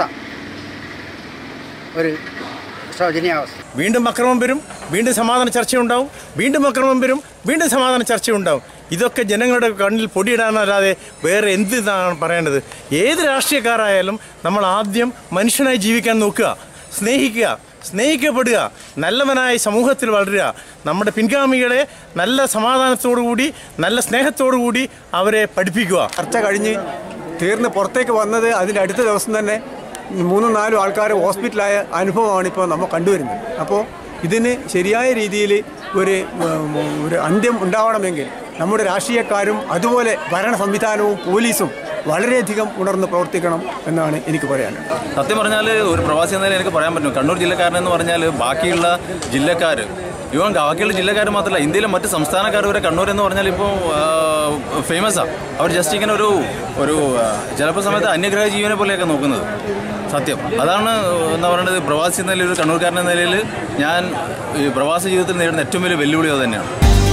ഒരു ശോചനീയാവസ്ഥ വീണ്ടും അക്രമം വരും വീണ്ടും സമാധാന ചർച്ചയുണ്ടാവും വീണ്ടും അക്രമം വരും വീണ്ടും സമാധാന ചർച്ചയുണ്ടാവും ഇതൊക്കെ ജനങ്ങളുടെ കണ്ണിൽ പൊടിയിടാനല്ലാതെ വേറെ എന്ത് ഇതാണ് പറയേണ്ടത് ഏത് രാഷ്ട്രീയക്കാരായാലും നമ്മൾ ആദ്യം മനുഷ്യനായി ജീവിക്കാൻ നോക്കുക സ്നേഹിക്കുക സ്നേഹിക്കപ്പെടുക നല്ലവനായി സമൂഹത്തിൽ വളരുക നമ്മുടെ പിൻഗാമികളെ നല്ല സമാധാനത്തോടു കൂടി നല്ല സ്നേഹത്തോടു കൂടി അവരെ പഠിപ്പിക്കുക ചർച്ച കഴിഞ്ഞ് തീർന്ന് പുറത്തേക്ക് വന്നത് അതിൻ്റെ അടുത്ത ദിവസം തന്നെ മൂന്നും നാലും ആൾക്കാർ ഹോസ്പിറ്റലായ അനുഭവമാണ് ഇപ്പോൾ നമ്മൾ കണ്ടുവരുന്നത് അപ്പോൾ ഇതിന് ശരിയായ രീതിയിൽ ഒരു ഉം, ഒരു അന്ത്യം ഉണ്ടാവണമെങ്കിൽ നമ്മുടെ രാഷ്ട്രീയക്കാരും അതുപോലെ ഭരണ സംവിധാനവും പോലീസും വളരെയധികം ഉണർന്ന് പ്രവർത്തിക്കണം എന്നാണ് എനിക്ക് പറയാനുള്ളത് സത്യം പറഞ്ഞാൽ ഒരു പ്രവാസി എന്ന നിലയിൽ എനിക്ക് പറയാൻ പറ്റും കണ്ണൂർ ജില്ലക്കാരൻ എന്ന് പറഞ്ഞാൽ ബാക്കിയുള്ള ജില്ലക്കാർ ഇവൻ ബാക്കിയുള്ള ജില്ലക്കാർ മാത്രമല്ല ഇന്ത്യയിലെ മറ്റ് സംസ്ഥാനക്കാർ വരെ കണ്ണൂർ എന്ന് പറഞ്ഞാൽ ഇപ്പോൾ ഫേമസാണ് അവർ ജസ്റ്റ് ഇങ്ങനെ ഒരു ഒരു ആ, ചിലപ്പോൾ സമയത്ത് അന്യഗ്രഹ ജീവനെ പോലെയൊക്കെ നോക്കുന്നത് സത്യം അതാണ് എന്താ പറയുന്നത് പ്രവാസി എന്ന നിലയിൽ ഒരു കണ്ണൂർക്കാരൻ എന്ന നിലയിൽ ഞാൻ ഈ പ്രവാസ ജീവിതത്തിൽ നേരിടുന്ന ഏറ്റവും വലിയ വെല്ലുവിളി അത് തന്നെയാണ്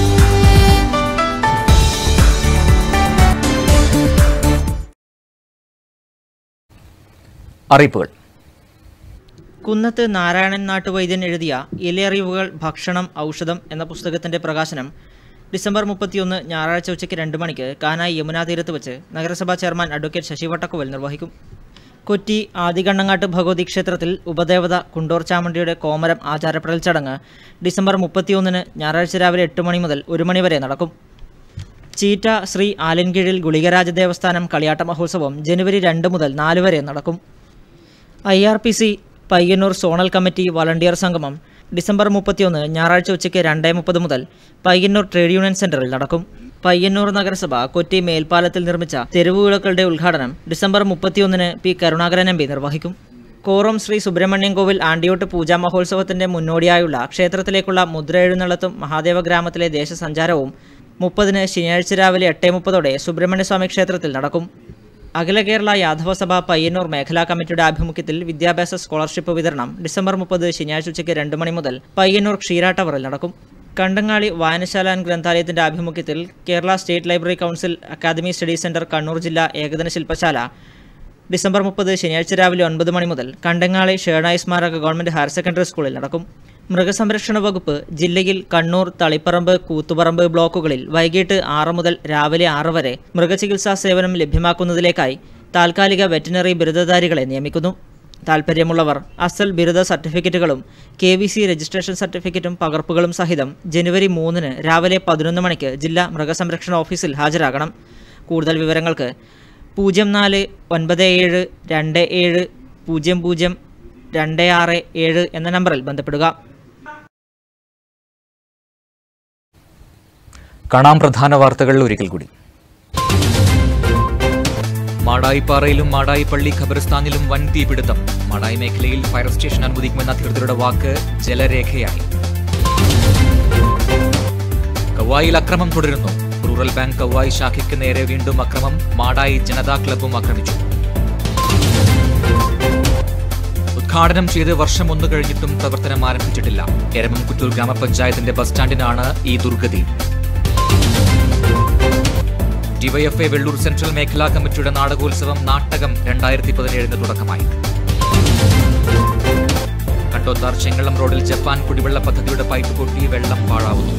അറിയിപ്പുകൾ കുന്നത്ത് നാരായണൻ നാട്ടുവൈദ്യൻ എഴുതിയ ഇലയറിവുകൾ ഭക്ഷണം ഔഷധം എന്ന പുസ്തകത്തിന്റെ പ്രകാശനം ഡിസംബർ മുപ്പത്തിയൊന്ന് ഞായറാഴ്ച ഉച്ചയ്ക്ക് രണ്ട് മണിക്ക് കാനായി യമുനാ തീരത്ത് വെച്ച് നഗരസഭാ ചെയർമാൻ അഡ്വക്കേറ്റ് ശശി വട്ടക്കുവൽ നിർവഹിക്കും കൊച്ചി ആദികണ്ണങ്ങാട്ട് ഭഗവതി ക്ഷേത്രത്തിൽ ഉപദേവത കുണ്ടോർ ചാമുണ്ടിയുടെ കോമരം ആചാരപ്പെടൽ ചടങ്ങ് ഡിസംബർ മുപ്പത്തിയൊന്നിന് ഞായറാഴ്ച രാവിലെ എട്ട് മണി മുതൽ ഒരു മണി വരെ നടക്കും ചീറ്റ ശ്രീ ആലൻകീഴിൽ ഗുളികരാജ ദേവസ്ഥാനം കളിയാട്ട മഹോത്സവം ജനുവരി രണ്ട് മുതൽ നാല് വരെ നടക്കും I R P C Payyanur zonal committee volunteer സംഗമം ഡിസംബർ മുപ്പത്തിയൊന്ന് ഞായറാഴ്ച ഉച്ചയ്ക്ക് രണ്ടേ മുപ്പത് മുതൽ പയ്യന്നൂർ ട്രേഡ് യൂണിയൻ സെന്ററിൽ നടക്കും പയ്യന്നൂർ നഗരസഭ കൊച്ചി മേൽപ്പാലത്തിൽ നിർമ്മിച്ച തെരുവുവിളക്കുകളുടെ ഉദ്ഘാടനം ഡിസംബർ മുപ്പത്തിയൊന്നിന് പി കരുണാകരൻ എം പി നിർവഹിക്കും കോറം ശ്രീ സുബ്രഹ്മണ്യം കോവിൽ ആണ്ടിയോട്ട് പൂജാ മഹോത്സവത്തിന്റെ മുന്നോടിയായുള്ള ക്ഷേത്രത്തിലേക്കുള്ള മുദ്ര എഴുന്നള്ളത്തും മഹാദേവ ഗ്രാമത്തിലെ ദേശസഞ്ചാരവും മുപ്പതിന് ശനിയാഴ്ച രാവിലെ എട്ടേ മുപ്പതോടെ സുബ്രഹ്മണ്യസ്വാമി ക്ഷേത്രത്തിൽ നടക്കും അഖില കേരള യാദവ സഭ പയ്യന്നൂർ മേഖലാ കമ്മിറ്റിയുടെ ആഭിമുഖ്യത്തിൽ വിദ്യാഭ്യാസ സ്കോളർഷിപ്പ് വിതരണം ഡിസംബർ മുപ്പത് ശനിയാഴ്ച ഉച്ചയ്ക്ക് രണ്ട് മണി മുതൽ പയ്യന്നൂർ ക്ഷീര ടവറിൽ നടക്കും കണ്ടങ്ങാളി വായനശാല ആൻഡ് ഗ്രന്ഥാലയത്തിന്റെ ആഭിമുഖ്യത്തിൽ Kerala state library council academy study centre Kannur ജില്ലാ ഏകദിന ശില്പശാല ഡിസംബർ മുപ്പത് ശനിയാഴ്ച രാവിലെ ഒൻപത് മണി മുതൽ കണ്ടങ്ങാളി ഷേണായി സ്മാരക ഗവൺമെന്റ് ഹയർ സെക്കൻഡറി സ്കൂളിൽ നടക്കും മൃഗസംരക്ഷണ വകുപ്പ് ജില്ലയിൽ കണ്ണൂർ തളിപ്പറമ്പ് കൂത്തുപറമ്പ് ബ്ലോക്കുകളിൽ വൈകിട്ട് ആറ് മുതൽ രാവിലെ ആറ് വരെ മൃഗചികിത്സാ സേവനം ലഭ്യമാക്കുന്നതിലേക്കായി താൽക്കാലിക വെറ്റിനറി ബിരുദധാരികളെ നിയമിക്കുന്നു താൽപ്പര്യമുള്ളവർ അസൽ ബിരുദ സർട്ടിഫിക്കറ്റുകളും കെ വി സി രജിസ്ട്രേഷൻ സർട്ടിഫിക്കറ്റും പകർപ്പുകളും സഹിതം ജനുവരി മൂന്നിന് രാവിലെ പതിനൊന്ന് മണിക്ക് ജില്ലാ മൃഗസംരക്ഷണ ഓഫീസിൽ ഹാജരാകണം കൂടുതൽ വിവരങ്ങൾക്ക് പൂജ്യം നാല് ഒൻപത് ഏഴ് രണ്ട് ഏഴ് പൂജ്യം പൂജ്യം രണ്ട് ആറ് ഏഴ് എന്ന നമ്പറിൽ ബന്ധപ്പെടുക കാണാം പ്രധാന വാർത്തകൾ ഒരിക്കൽ കൂടി മാടായിപ്പാറയിലും മാടായിപ്പള്ളി ഖബർസ്ഥാനിലും വൻ തീപിടുത്തം മാടായി മേഖലയിൽ ഫയർ സ്റ്റേഷൻ അനുവദിക്കുമെന്ന അധികൃതരുടെ വാക്ക് ജലരേഖയായി കവായിൽ അക്രമം തുടരുന്നു റൂറൽ ബാങ്ക് കവായി ശാഖയ്ക്ക് നേരെ വീണ്ടും അക്രമം മാടായി ജനതാ ക്ലബും ആക്രമിച്ചു ഉദ്ഘാടനം ചെയ്ത് വർഷം ഒന്ന് കഴിഞ്ഞിട്ടും പ്രവർത്തനം ആരംഭിച്ചിട്ടില്ല എരമംകുറ്റൂർ ഗ്രാമപഞ്ചായത്തിന്റെ ബസ് സ്റ്റാൻഡിനാണ് ഈ ദുർഗതി ഡിവൈഎഫ്ഐ വെള്ളൂർ സെൻട്രൽ മേഖലാ കമ്മിറ്റിയുടെ നാടകോത്സവം നാട്ടകം രണ്ടായിരത്തി പതിനേഴിന് തുടക്കമായി കണ്ടോത്താർ ചെങ്ങളം റോഡിൽ ജപ്പാൻ കുടിവെള്ള പദ്ധതിയുടെ പൈപ്പ് പൊട്ടി വെള്ളം പാഴാവുന്നു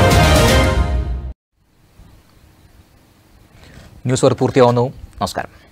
ന്യൂസ് അവർ പൂർത്തിയാവുന്നു നമസ്കാരം